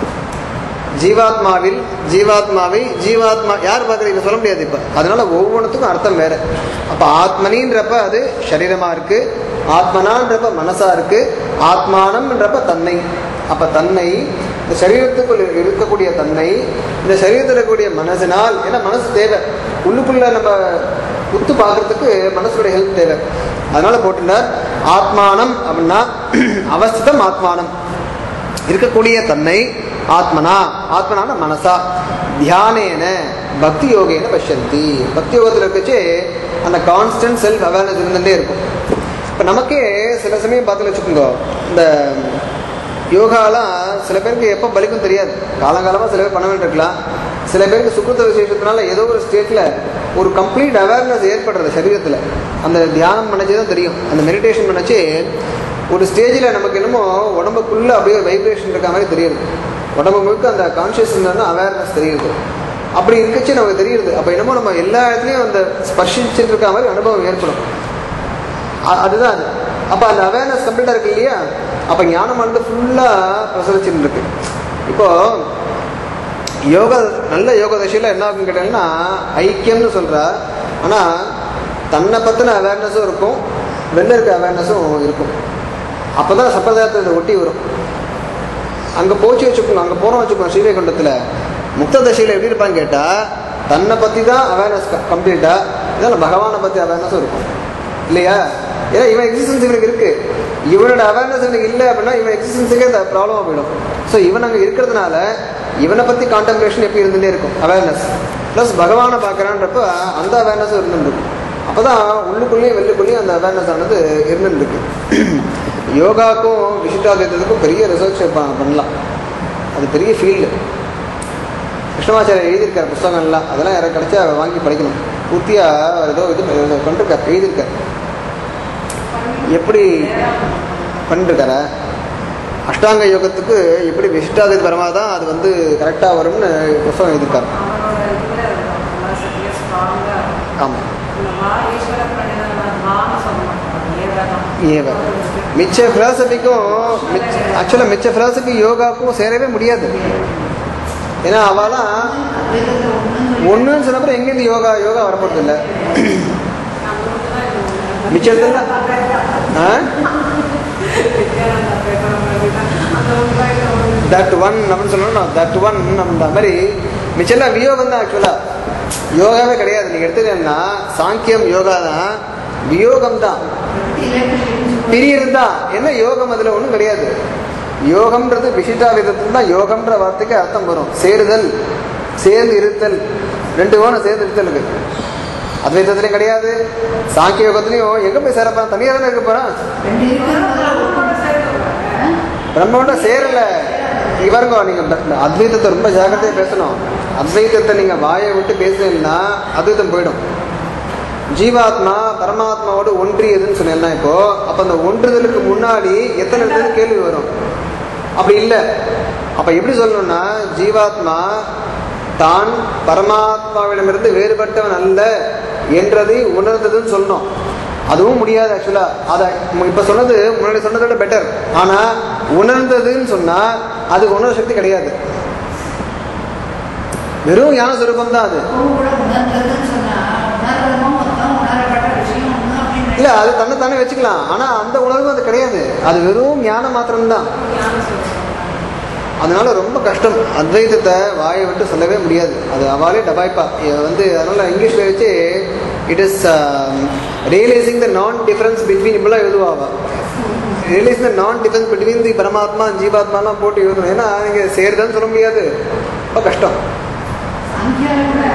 ஜீவாத்மாவில் ஜீவாத்மாவை ஜீவாத்மா யார் பார்க்குறீங்க சொல்ல முடியாது இப்போ அதனால ஒவ்வொன்றுத்துக்கும் அர்த்தம் வேற அப்போ ஆத்மனின்றப்ப அது சரீரமா இருக்கு ஆத்மனான்றப்ப மனசா இருக்கு ஆத்மானம்ன்றப்ப தன்னை அப்ப தன்னை இந்த சரீரத்துக்குள் இருக்கக்கூடிய தன்னை இந்த சரீரத்தில் இருக்கக்கூடிய மனசினால் ஏன்னா மனசு தேவை உள்ளுக்குள்ள நம்ம உத்து பார்க்கறதுக்கு மனசுடைய ஹெல்ப் தேவை அதனால போட்டுட்டார் ஆத்மானம் அப்படின்னா அவஸ்திதம் ஆத்மானம் இருக்கக்கூடிய தன்னை ஆத்மனா ஆத்மனான மனசா தியானேன பக்தி யோகேன பஷ்யந்தி பக்தி யோகத்தில் இருக்கச்சே அந்த கான்ஸ்டன்ட் செல்ஃப் அவேர்னஸ் இருந்துட்டே இருக்கும் இப்போ நமக்கே சில சமயம் பார்த்து வச்சுக்கோங்க இந்த யோகாலாம் சில பேருக்கு எப்போ பலிக்கும் தெரியாது காலங்காலமாக சில பேர் பண்ண வேண்டியிருக்கலாம் சில பேருக்கு சுக்கிருத்த விசேஷத்தினால ஏதோ ஒரு ஸ்டேட்டில் ஒரு கம்ப்ளீட் அவேர்னஸ் ஏற்படுறது சரீரத்தில் அந்த தியானம் பண்ணச்சே தான் தெரியும் அந்த மெடிடேஷன் பண்ணச்சே ஒரு ஸ்டேஜில் நமக்கு என்னமோ உடம்புக்குள்ளே அப்படியே ஒரு வைப்ரேஷன் இருக்க மாதிரி தெரியுது உடம்பு முழுக்க அந்த கான்ஷியஸ்னஸ் அவேர்னஸ் தெரியுது அப்படி இருக்கச்சு நமக்கு தெரியுது அப்போ என்னமோ நம்ம எல்லா இடத்துலையும் அந்த ஸ்பர்ஷிச்சுட்டு இருக்க மாதிரி அனுபவம் ஏற்படும் அ- அதுதான் அது அப்போ அந்த அவேர்னஸ் கம்ப்ளீட்டாக இருக்கு இல்லையா அப்போ ஞானமானது ஃபுல்லாக பிரசரிச்சுட்டு இருக்கு இப்போ யோகா நல்ல யோக தசையில் என்ன ஆகுன்னு கேட்டீங்கன்னா ஐக்கியம்னு சொல்கிறா ஆனால் தன்னை பற்றின அவேர்னஸும் இருக்கும் வெளில இருக்க அவேர்னஸும் இருக்கும் அப்போ தான் சம்பிரதாயத்தை இதை ஒட்டி வரும் அங்கே போச்சு வச்சுக்கோங்க அங்கே போகிறோம் வச்சுக்கோங்க ஸ்ரீவைகுண்டத்தில் முக்த தசையில் எப்படி இருப்பான்னு கேட்டால் தன்னை பற்றி தான் அவேர்னஸ் கம்ப்ளீட்டாக இதெல்லாம் பகவானை பற்றி அவேர்னஸும் இருக்கும் இல்லையா ஏன்னா இவன் எக்ஸிஸ்டன்ஸ் இவனுக்கு இருக்கு இவனோட அவேர்னஸ் இவனுக்கு இல்லை அப்படின்னா இவன் எக்ஸிஸ்டன்ஸுக்கே அந்த ப்ராப்ளமாக போயிடும் ஸோ இவன் அங்கே இருக்கிறதுனால இவனை பற்றி கான்டெம்ப்ளேஷன் எப்படி இருந்துகிட்டே இருக்கும் அவேர்னஸ் ப்ளஸ் பகவானை பார்க்குறான்றப்ப அந்த அவேர்னஸும் இருந்துருக்கு அப்போ தான் உள்ளுக்குள்ளேயும் வெளிலுக்குள்ளேயும் அந்த அவேர்னஸ் ஆனது இருந்துருக்கு யோகாக்கும் விசிட்டாதித்தத்துக்கும் பெரிய ரிசர்ச் பண்ணலாம் அது பெரிய ஃபீல்டு கிருஷ்ணமாச்சாரியர் எழுதியிருக்கார் புஸ்தகங்கள்லாம் அதெல்லாம் யாரும் கிடைச்சா வாங்கி படிக்கணும் பூர்த்தியாக ஏதோ இது ஏதோ பண்ணிருக்கார் எழுதியிருக்கார் எப்படி பண்ணிருக்கார அஷ்டாங்க யோகத்துக்கு எப்படி விசிஷ்டாதி பரமாக தான் அது வந்து கரெக்டாக வரும்னு புஸ்தகம் எழுதியிருக்கார் அவரோட இதுல மனசுக்கு ஸ்ட்ராங்கா ஆமாம் இந்த மா ஈஸ்வர பிரணிதன மான்னு சொல்ல மாட்டாங்க ஏவதான் ஏவ மிச்ச ஃபிலாசபிக்கும் மிச்ச ஆக்சுவலாக மிச்ச ஃபிலாசபி யோகாவுக்கும் சேரவே முடியாது ஏன்னா அவெல்லாம் ஒன்றுன்னு சொன்னப்பறம் எங்கேருந்து யோகா யோகா வரப்போறது இல்லை மிச்ச இடத்துல ஆ தட் ஒன் அப்படின்னு சொல்லணும் தட் ஒன் அப்படின்ற மாதிரி மிச்செல்லாம் வியோகம் தான் ஆக்சுவலாக யோகாவே கிடையாது நீங்கள் எடுத்துட்டீங்கன்னா சாங்கியம் யோகா தான் வியோகம் தான் பிரியது தான் என்ன யோகம் அதில் ஒன்றும் கிடையாது யோகம்ன்றது விசிட்டா விதத்தில் தான் யோகம்ன்ற வார்த்தைக்கு அர்த்தம் வரும் சேருதல் சேர்ந்து இருத்தல் ரெண்டு வேணும் சேர்ந்து இருத்தலுக்கு அத்வைதத்துலையும் கிடையாது சாங்கிய யோகத்துலையும் எங்கே போய் சேரப்போறான் தனியாக தானே இருக்க போகிறான் ரெண்டு இருக்கிறவங்க பிரம்மோட சேரல இவருங்க நீங்க ப- அத்வைதத்தை ரொம்ப ஜாக்கிரதையா பேசணும் அத்வைதத்தை நீங்க வாயை விட்டு பேசுனீங்கன்னா அத்வைதம் போயிடும் ஜீவாத்மா பரமாத்மாவோடு ஒன்றியதுன்னு சொன்னேன்னா இப்போ அப்ப அந்த ஒன்றுதலுக்கு முன்னாடி எத்தனை இடத்துல கேள்வி வரும் அப்படி இல்லை அப்ப எப்படி சொல்லணும்னா ஜீவாத்மா தான் பரமாத்மாவிடமிருந்து வேறுபட்டவன் அல்ல என்றதை உணர்ந்ததுன்னு சொல்லணும் அதுவும் முடியாது ஆக்சுவலா அதை இப்ப சொன்னது முன்னாடி சொன்னதை விட பெட்டர் ஆனா உணர்ந்ததுன்னு சொன்னா அது உணர சக்தி கிடையாது வெறும் ஞான சுரூபம் தான் அது அப்பவும் கூட உணர்ந்ததுன்னு சொன்னா உணர்றதுமோ மொத்தம் உணரப்பட்ட விஷயம் ஒண்ணு அப்படின்னு இல்ல அது தன்னை தானே வச்சுக்கலாம் ஆனா அந்த உணர்வு அது கிடையாது அது வெறும் ஞானம் மாத்திரம்தான் அதனால ரொம்ப கஷ்டம் அத்வைதத்தை வாயை விட்டு சொல்லவே முடியாது அது அவாலே டபாய்ப்பா இது வந்து அதனால இங்கிலீஷ்ல வச்சு இட் இஸ் ரியலைசிங் த நான் டிஃபரன்ஸ் பிட்வீன் இப்பெல்லாம் எழுதுவாவா ரியலைசிங் த நான் டிஃபரன்ஸ் பிட்வீன் தி பரமாத்மா ஜீவாத்மாலாம் போட்டு எழுதணும் ஏன்னா நீங்க சேருதான்னு சொல்ல முடியாது ரொம்ப கஷ்டம் சங்கியால கூட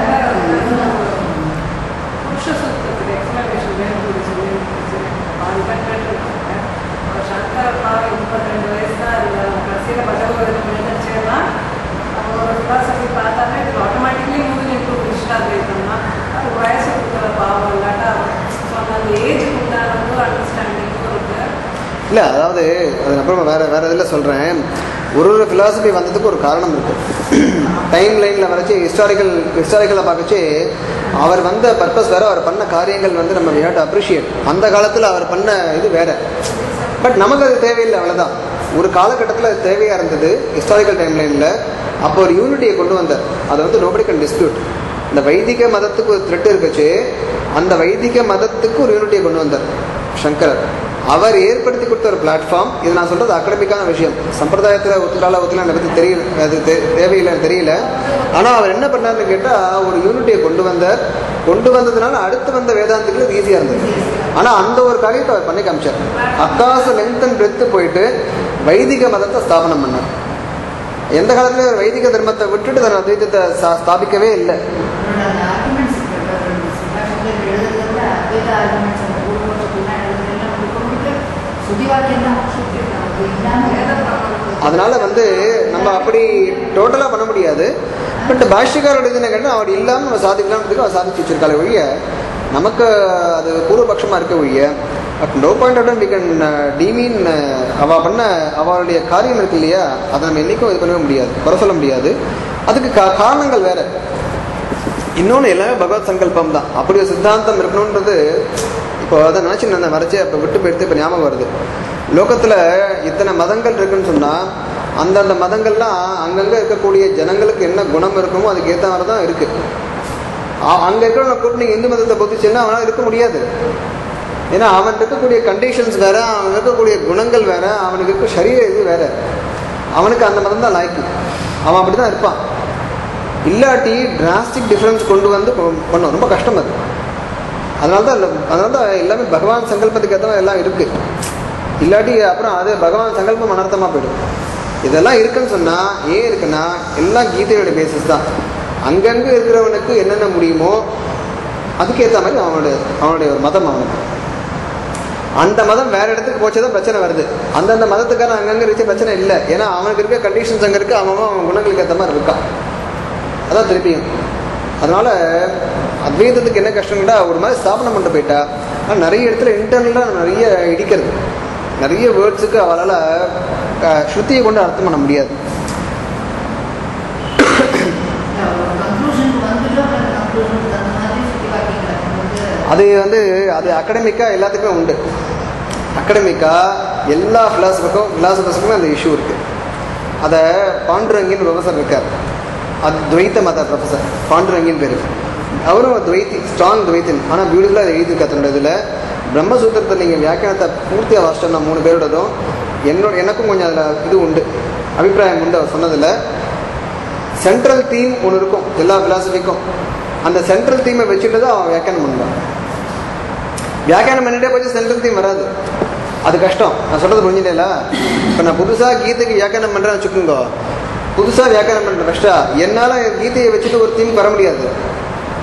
புருஷ சூத்திரத்துக்கு எக்ஸ்பிளனேஷன் வேணும்னு சொல்லி பாதி பேர் கேட்டுருக்காங்க அவர் சங்கர் பாவம் முப்பத்தி ரெண்டு வயசு தான் அதில் கடைசியில் பகவதம் எழுந்துச்சேன்னா அவங்க ஒரு ஃபிலாசபி பார்த்தாலே இது ஆட்டோமேட்டிக்லி மூவிங் இன்டூ கிருஷ்ணாத்வைத்தம்னா அது வயசு கொடுக்குற பாவம் இல்லாட்டா ஸோ அந்த ஏஜுக்கு உண்டானது அண்டர்ஸ்டாண்டிங்கும் இருக்குது இல்லை அதாவது அது நான் அப்புறமா வேற வேற இதில் சொல்கிறேன் ஒரு ஒரு ஃபிலாசபி வந்ததுக்கு ஒரு காரணம் இருக்கு டைம் லைனில் வரைச்சி ஹிஸ்டாரிக்கல் ஹிஸ்டாரிக்கலை பார்க்கச்சு அவர் வந்த பர்பஸ் வேற அவர் பண்ண காரியங்கள் வந்து நம்ம we have to அப்ரிஷியேட் அந்த காலத்தில் அவர் பண்ண இது வேற பட் நமக்கு அது தேவையில்லை அவ்வளோதான் ஒரு காலகட்டத்தில் அது தேவையாக இருந்தது ஹிஸ்டாரிக்கல் டைம் லைனில் அப்போ ஒரு யூனிட்டியை கொண்டு வந்தார் அதை வந்து நோபடி கன் டிஸ்பியூட் இந்த வைதிக மதத்துக்கு ஒரு த்ரெட் இருக்குச்சு அந்த வைதிக மதத்துக்கு ஒரு யூனிட்டியை கொண்டு வந்தார் சங்கரர் அவர் ஏற்படுத்தி கொடுத்த ஒரு பிளாட்ஃபார்ம் இது நான் சொல்றது அகடமிக்கான விஷயம் சம்பிரதாயத்தில் ஒத்துக்கால ஒத்துக்கல எனக்கு பத்தி தெரியல அது தே- தேவையில்லைன்னு தெரியல ஆனால் அவர் என்ன பண்ணாருன்னு கேட்டால் ஒரு யூனிட்டியை கொண்டு வந்தார் கொண்டு வந்ததுனால அடுத்து வந்த வேதாந்திகள் இது ஈஸியாக இருந்தது ஆனால் அந்த ஒரு காரியத்தை அவர் பண்ணி காமிச்சார் அக்காச லென்த் அண்ட் பிரெத்து போயிட்டு வைதிக மதத்தை ஸ்தாபனம் பண்ணார் எந்த காலத்துல அவர் வைதிக தர்மத்தை விட்டுட்டு தன் அத்வைதத்தை ஸ்தா- ஸ்தாபிக்கவே இல்லை அவரோட அந்த ஆர்குமெண்ட்ஸ் சுபாஷத்தில் எழுதுறத விட அத்வைத ஆர்குமெண்ட்ஸ் அந்த பூர்வத்துக்குலாம் எழுதுறதுலாம் முழுக்க முழுக்க சுதி வாக்கியம் தான் சுத்தி அது இல்லாமல் வேத பிரமாணம் அதனால வந்து நம்ம அப்படி டோட்டலாக பண்ண முடியாது பட் பாஷ்யக்காரோட இது என்ன கேட்டால் அவர் இல்லாமல் நம்ம சாதிக்கலாம்ன்றதுக்கு அவர் சாதிச்சு வச்சிருக்காரு ஒழிய நமக்கு அது பூர்வபக்ஷமாக இருக்க ஒழிய but no point out we can demean அவ பண்ண அவளுடைய காரியம் இருக்கு இல்லையா அதை நம்ம என்றைக்கும் இது பண்ணவே முடியாது குறை சொல்ல முடியாது அதுக்கு கா காரணங்கள் வேற இன்னொன்று எல்லாமே பகவத் சங்கல்பம் தான் அப்படி ஒரு சித்தாந்தம் இருக்கணுன்றது இப்போ அதை நினச்சி நான் வரைச்சி அப்போ விட்டு போயிடுத்து இப்போ ஞாபகம் வருது லோகத்தில் இத்தனை மதங்கள் இருக்குன்னு சொன்னால் அந்தந்த மதங்கள்லாம் அங்கங்கே இருக்கக்கூடிய ஜனங்களுக்கு என்ன குணம் இருக்குமோ அதுக்கு ஏற்ற மாதிரி தான் இருக்குது அங்கே இருக்கிறவங்க கூப்பிட்டு நீங்கள் இந்து மதத்தை பொதிச்சுன்னா அவனால் இருக்க முடியாது ஏன்னா அவன் இருக்கக்கூடிய கண்டிஷன்ஸ் வேற அவன் இருக்கக்கூடிய குணங்கள் வேற அவனுக்கு இருக்க சரீர இது வேற அவனுக்கு அந்த மதம் தான் லாய்க்கு அவன் அப்படி தான் இருப்பான் இல்லாட்டி டிராஸ்டிக் டிஃப்ரென்ஸ் கொண்டு வந்து கொ- பண்ணும் ரொம்ப கஷ்டம் அது அதனால தான் இல்ல- அதனால தான் எல்லாமே பகவான் சங்கல்பத்துக்கு ஏற்ற மாதிரி எல்லாம் இருக்கு இல்லாட்டி அப்புறம் அது பகவான் சங்கல்பம் அனர்த்தமாக போயிடும் இதெல்லாம் இருக்குன்னு சொன்னால் ஏன் இருக்குன்னா எல்லாம் கீதையோட பேசிஸ் தான் அங்கங்கே இருக்கிறவனுக்கு என்னென்ன முடியுமோ அதுக்கேற்ற மாதிரி அவனுடைய அவனுடைய ஒரு மதம் அவனுக்கு அந்த மதம் வேற இடத்துக்கு போச்சு தான் பிரச்சனை வருது அந்தந்த மதத்துக்கான அங்கங்கே இருக்க பிரச்சனை இல்லை ஏன்னா அவனுக்கு இருக்க கண்டிஷன்ஸ் அங்கே இருக்கு அவன் அவன் குணங்களுக்கு ஏற்ற மாதிரி இருக்கான் அதான் திருப்பியும் அதனால அத்வைதத்துக்கு என்ன கஷ்டம்னா ஒரு மாதிரி ஸ்தாபனம் பண்ணிட்டு போயிட்டா ஆனா நிறைய இடத்துல இன்டர்னலாக நிறைய இடிக்கிறது நிறைய வேர்ட்ஸுக்கு அவளால் ஸ்ருதியை கொண்டு அர்த்தம் பண்ண முடியாது கன்க்ளூஷனுக்கு வந்துட்டோம் கன்க்ளூஷனுக்கு தகுந்த மாதிரி சுத்தி வாக்கியங்களை கொண்டு வந்து அது வந்து அது அகடமிக்காக எல்லாத்துக்குமே உண்டு அகடமிக்காக எல்லா ஃபிலாசபருக்கும் ஃபிலாசபர்ஸுக்கும் அந்த இஷ்யூ இருக்குது அதை பாண்டுரங்கின்னு ப்ரொஃபஸர் இருக்கார் அது துவைத்த மத ப்ரொஃபஸர் பாண்டுரங்கின்னு பேர் அவரும் துவைத்தி ஸ்ட்ராங் துவைத்தன் ஆனால் பியூட்டிஃபுல்லாக அதை எழுதியிருக்கார் தன்னோட இதில் பிரம்மசூத்திரத்தில் நீங்கள் வியாக்கியானத்தை பூர்த்தியாக வாசிச்சோம் நான் மூணு பேரோடதும் என்னோட எனக்கும் கொஞ்சம் அதில் இது உண்டு அபிப்பிராயம் உண்டு அவர் சொன்னதில் சென்ட்ரல் தீம் ஒன்று இருக்கும் எல்லா ஃபிலாசபிக்கும் அந்த சென்ட்ரல் தீமை வச்சுட்டு தான் அவன் வியாக்கியானம் பண்ணுவான் வியாக்கியானம் பண்ணிட்டே போய் சென்ட்ரல் தீம் வராது அது கஷ்டம் நான் சொல்றது புரிஞ்சுட்டேல இப்போ நான் புதுசாக கீதைக்கு வியாக்கியானம் பண்ணுறேன்னு வச்சுக்கோங்க புதுசாக வியாக்கியானம் பண்ணுற கஷ்டம் என்னால் கீதையை வச்சுட்டு ஒரு தீம் வர முடியாது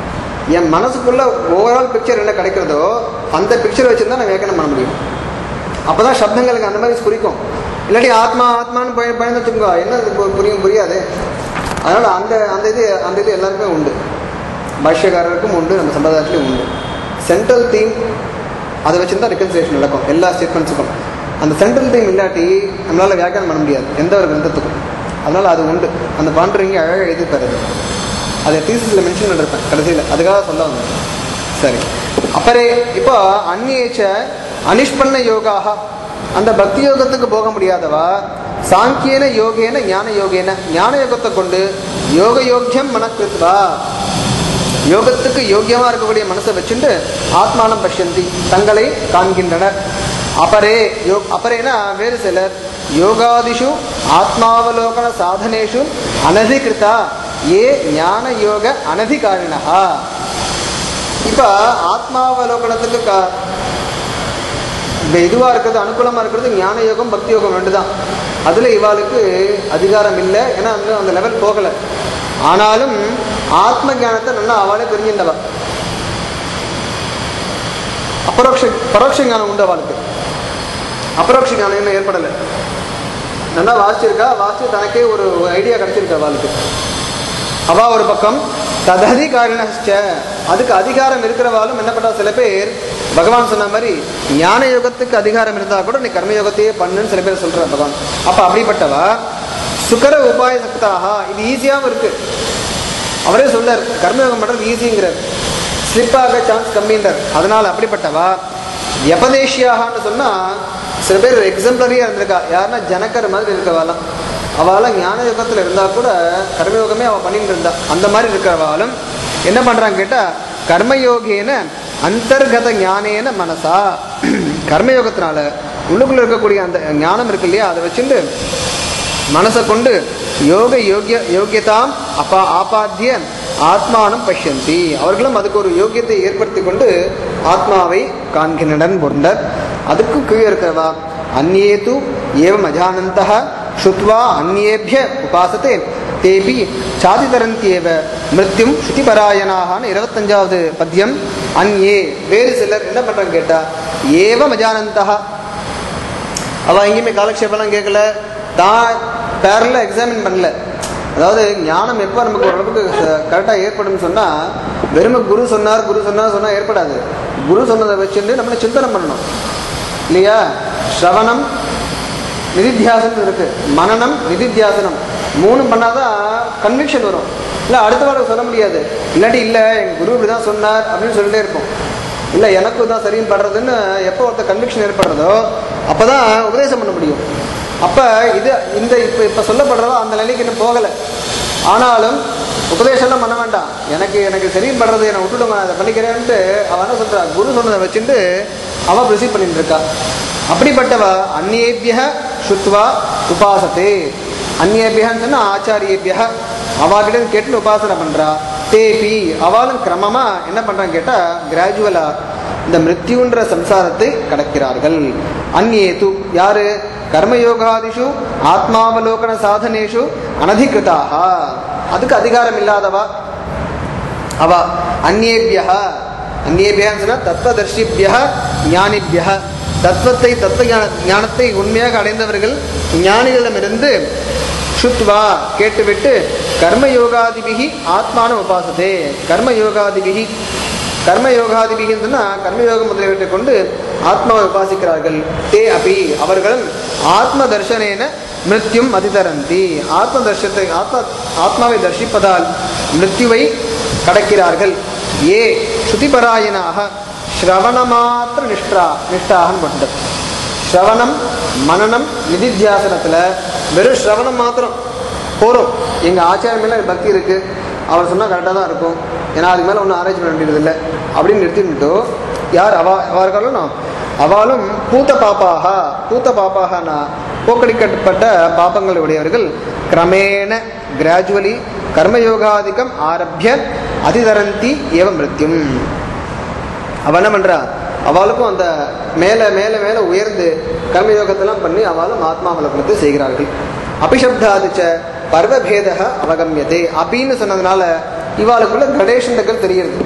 என் மனசுக்குள்ள ஓவரால் பிக்சர் என்ன கிடைக்கிறதோ அந்த பிக்சரை வச்சு தான் நான் வியாக்கியானம் பண்ண முடியும் அப்பதான் சப்தங்களுக்கு அந்த மாதிரி குறிக்கும் இல்லாட்டி ஆத்மா ஆத்மான்னு பய பயந்து வச்சுக்கோ என்ன இது பு- புரியும் புரியாது அதனால அந்த அந்த இது அந்த இது எல்லாருக்குமே உண்டு பாஷ்யக்காரருக்கும் உண்டு நம்ம சம்பிரதாயத்துலையும் உண்டு சென்ட்ரல் தீம் அதை வச்சு தான் ரெக்கன்சிலேஷன் நடக்கும் எல்லா ஸ்டேட்மெண்ட்ஸுக்கும் அந்த சென்ட்ரல் தீம் இல்லாட்டி நம்மளால வியாக்கியானம் பண்ண முடியாது எந்த ஒரு கிரந்தத்துக்கும் அதனால அது உண்டு அந்த பாண்டரிங்க அழகாக எழுதிப்பாரு அது. அதை தீசிஸில் மென்ஷன் பண்ணிருப்பேன் கடைசியில் அதுக்காக சொல்ல வந்தேன் சரி அப்பரே இப்போ அந்நியேச்ச அனிஷ்பன்ன யோகாக அந்த பக்தி யோகத்துக்கு போக முடியாதவா சாங்கியன யோகேன ஞான யோகேன ஞான யோகத்தை கொண்டு யோக யோக்கியம் மனக்கிருத்வா யோகத்துக்கு யோக்கியமா இருக்கக்கூடிய மனசை வச்சுட்டு ஆத்மானம் பஷ்யந்தி தங்களை காண்கின்றனர் அபரே யோ அபரேனா வேறு சிலர் யோகாதிஷு ஆத்மாவலோகன சாதனேஷு அனதிகிருதா ஏ ஞான யோக அனதிகாரிணா இப்ப ஆத்மாவலோகனத்துக்கு கா இந்த இதுவாக இருக்கிறது அனுகூலமாக இருக்கிறது ஞான யோகம் பக்தி யோகம் ரெண்டு தான் அதில் இவாளுக்கு அதிகாரம் இல்லை ஏன்னா வந்து அந்த லெவல் போகலை ஆனாலும் ஆத்ம ஞானத்தை நல்லா அவளே தெரிஞ்சின்றவா அபரோக்ஷ பரோட்ச ஞானம் உண்டு அவளுக்கு அபரோக்ஷ ஞானம் இன்னும் ஏற்படலை நல்லா வாசிச்சிருக்கா வாசிச்சு தனக்கே ஒரு ஐடியா கிடைச்சிருக்கா அவளுக்கு அவா ஒரு பக்கம் தததிகாரிணச்ச அதுக்கு அதிகாரம் இருக்கிறவாலும் என்ன பண்ணா சில பேர் பகவான் சொன்ன மாதிரி ஞான யோகத்துக்கு அதிகாரம் இருந்தா கூட நீ கர்மயோகத்தையே பண்ணுன்னு சில பேர் சொல்றார் பகவான் அப்ப அப்படிப்பட்டவா சுகர உபாய சக்தாக இது ஈஸியாகவும் இருக்கு அவரே சொல்லார் கர்மயோகம் பண்றது ஈஸிங்கிறார் ஸ்லிப்பாக சான்ஸ் கம்மின்றார் அதனால அப்படிப்பட்டவா எபதேஷியாகனு சொன்னா சில பேர் எக்ஸம்பிளரியா இருந்திருக்கா யாருன்னா ஜனக்கர் மாதிரி இருக்கவாலாம் அவளாம் ஞான யுகத்தில் இருந்தா கூட கர்மயோகமே அவள் பண்ணிட்டு இருந்தா அந்த மாதிரி இருக்கிறவாலும் என்ன பண்றாங்க கேட்டா கர்மயோகேன அந்தர்கத ஞானேன மனசா கர்மயோகத்தினால உள்ளுக்குள்ள இருக்கக்கூடிய அந்த ஞானம் இருக்கு இல்லையா அதை வச்சுட்டு மனசை கொண்டு யோக யோகிய யோகியதாம் அப்பா ஆபாத்திய ஆத்மானம் பஷ்யந்தி அவர்களும் அதுக்கு ஒரு யோகியத்தை ஏற்படுத்தி கொண்டு ஆத்மாவை காண்கின்றனர் பொருந்தர் அதுக்கு கீழே இருக்கிறவா அந்நேது ஏவம் அஜானந்தः ஸ்ருத்வா அந்நேபிய உபாசத்தே தேபி சாதிதரந்தியேவ மிருத்யும் ஸ்ருதிபராயணாகனு இருபத்தஞ்சாவது பத்தியம் அந்யே வேறு சிலர் என்ன பண்றாங்க கேட்டா ஏவம் அஜானந்தः அவ எங்கேயுமே காலக்ஷேபம்லாம் கேட்கல தான் பேரல எக்ஸாமின் பண்ணல அதாவது ஞானம் எப்போ நமக்கு ஓரளவுக்கு கரெக்டாக ஏற்படும் சொன்னால் வெறுமை குரு சொன்னார் குரு சொன்னார் சொன்னால் ஏற்படாது குரு சொன்னதை வச்சுட்டு நம்மளை சிந்தனை பண்ணணும் இல்லையா ஸ்ரவணம் நிதித்தியாசனம் இருக்கு மனநம் நிதித்தியாசனம் மூணு பண்ணாதான் கன்விக்ஷன் வரும் இல்லை அடுத்த வாரம் சொல்ல முடியாது இல்லாட்டி இல்லை எங்கள் குரு இப்படி தான் சொன்னார் அப்படின்னு சொல்லிட்டே இருப்போம் இல்லை எனக்கு தான் சரின்னு படுறதுன்னு எப்போ ஒருத்த கன்விக்ஷன் ஏற்படுறதோ அப்போ தான் உபதேசம் பண்ண முடியும் அப்போ இது இந்த இப்போ இப்போ சொல்லப்படுறதோ அந்த நிலைக்கு இன்னும் போகலை ஆனாலும் உபதேசம்லாம் பண்ண வேண்டாம் எனக்கு எனக்கு சரின்னு படுறது என்னை விட்டுடுங்க நான் அதை பண்ணிக்கிறேன்ட்டு அவன் என்ன சொல்றா குரு சொன்னதை வச்சுட்டு அவள் ப்ரிசீவ் பண்ணிட்டு இருக்கா அப்படிப்பட்டவ அந்நேபிய சுத்வா உபாசத்தே அந்நேபியன்னு சொன்னா ஆச்சாரியபிய அவாகிட்ட கேட்டு உபாசனை பண்றா தேபி அவளும் கிரமமா என்ன பண்றாங்க கேட்டா கிராஜுவலா இந்த மிருத்யுன்ற சம்சாரத்தை கடக்கிறார்கள் அந்நேது யாரு கர்மயோகாதிஷு ஆத்மாவலோகன சாதனேஷு அனதிகிருதாக அதுக்கு அதிகாரம் இல்லாதவா அவ அந்நேபிய அந்நேபியான்னு சொன்னா தத்துவதர்ஷிபிய ஞானிபிய தத்துவத்தை தத்துவ ஞான- ஞானத்தை உண்மையாக அடைந்தவர்கள் ஞானிகளிடமிருந்து சுத்வா கேட்டுவிட்டு கர்மயோகாதிபிகி ஆத்மான உபாசதே கர்மயோகாதிபிகி கர்மயோகாதிபிகின்னு சொன்னா கர்மயோகம் முதலியவற்றை கொண்டு ஆத்மாவை உபாசிக்கிறார்கள் தே அபி அவர்களும் ஆத்ம தர்ஷனேன மிருத்யும் அதிதரந்தி ஆத்ம தர்ஷத்தை ஆத்மா ஆத்மாவை தர்ஷிப்பதால் மிருத்யுவை கடக்கிறார்கள் ஏ ஸ்ருதிபராயணாக ஸ்ரவணமாத்திர நிஷ்டா நிஷ்டாகன்னு போட்டது ஸ்ரவணம் மனநம் நிதித்தியாசனத்தில் வெறும் ஸ்ரவணம் மாத்திரம் போகிறோம் எங்கள் ஆச்சாரம் மேலே பக்தி இருக்குது அவர் சொன்னால் கரெக்டாக தான் இருக்கும் ஏன்னா அதுக்கு மேலே ஒன்றும் ஆராய்ச்சி பண்ண வேண்டியது இல்லை அப்படின்னு நிறுத்திட்டு யார் அவா அவர்களும் அவளும் பூத்த பாப்பாக பூத்த பாப்பாகனா போக்கடிக்கப்பட்ட பாப்பங்கள் உடையவர்கள் கிரமேண கிராஜுவலி கர்மயோகாதிக்கம் ஆரம்பிய அதிதரந்தி ஏவ மிருத்யும் அவ என்ன பண்றா அவளுக்கும் அந்த மேல மேல மேல உயர்ந்து கர்மயோகத்தெல்லாம் பண்ணி அவளும் ஆத்மாவலோகனத்தை செய்கிறார்கள் அபிஷப்தாதிச்ச பர்வபேத அவகமியதே அபின்னு சொன்னதுனால இவாளுக்குள்ள கிரடேஷன்கள் தெரியுது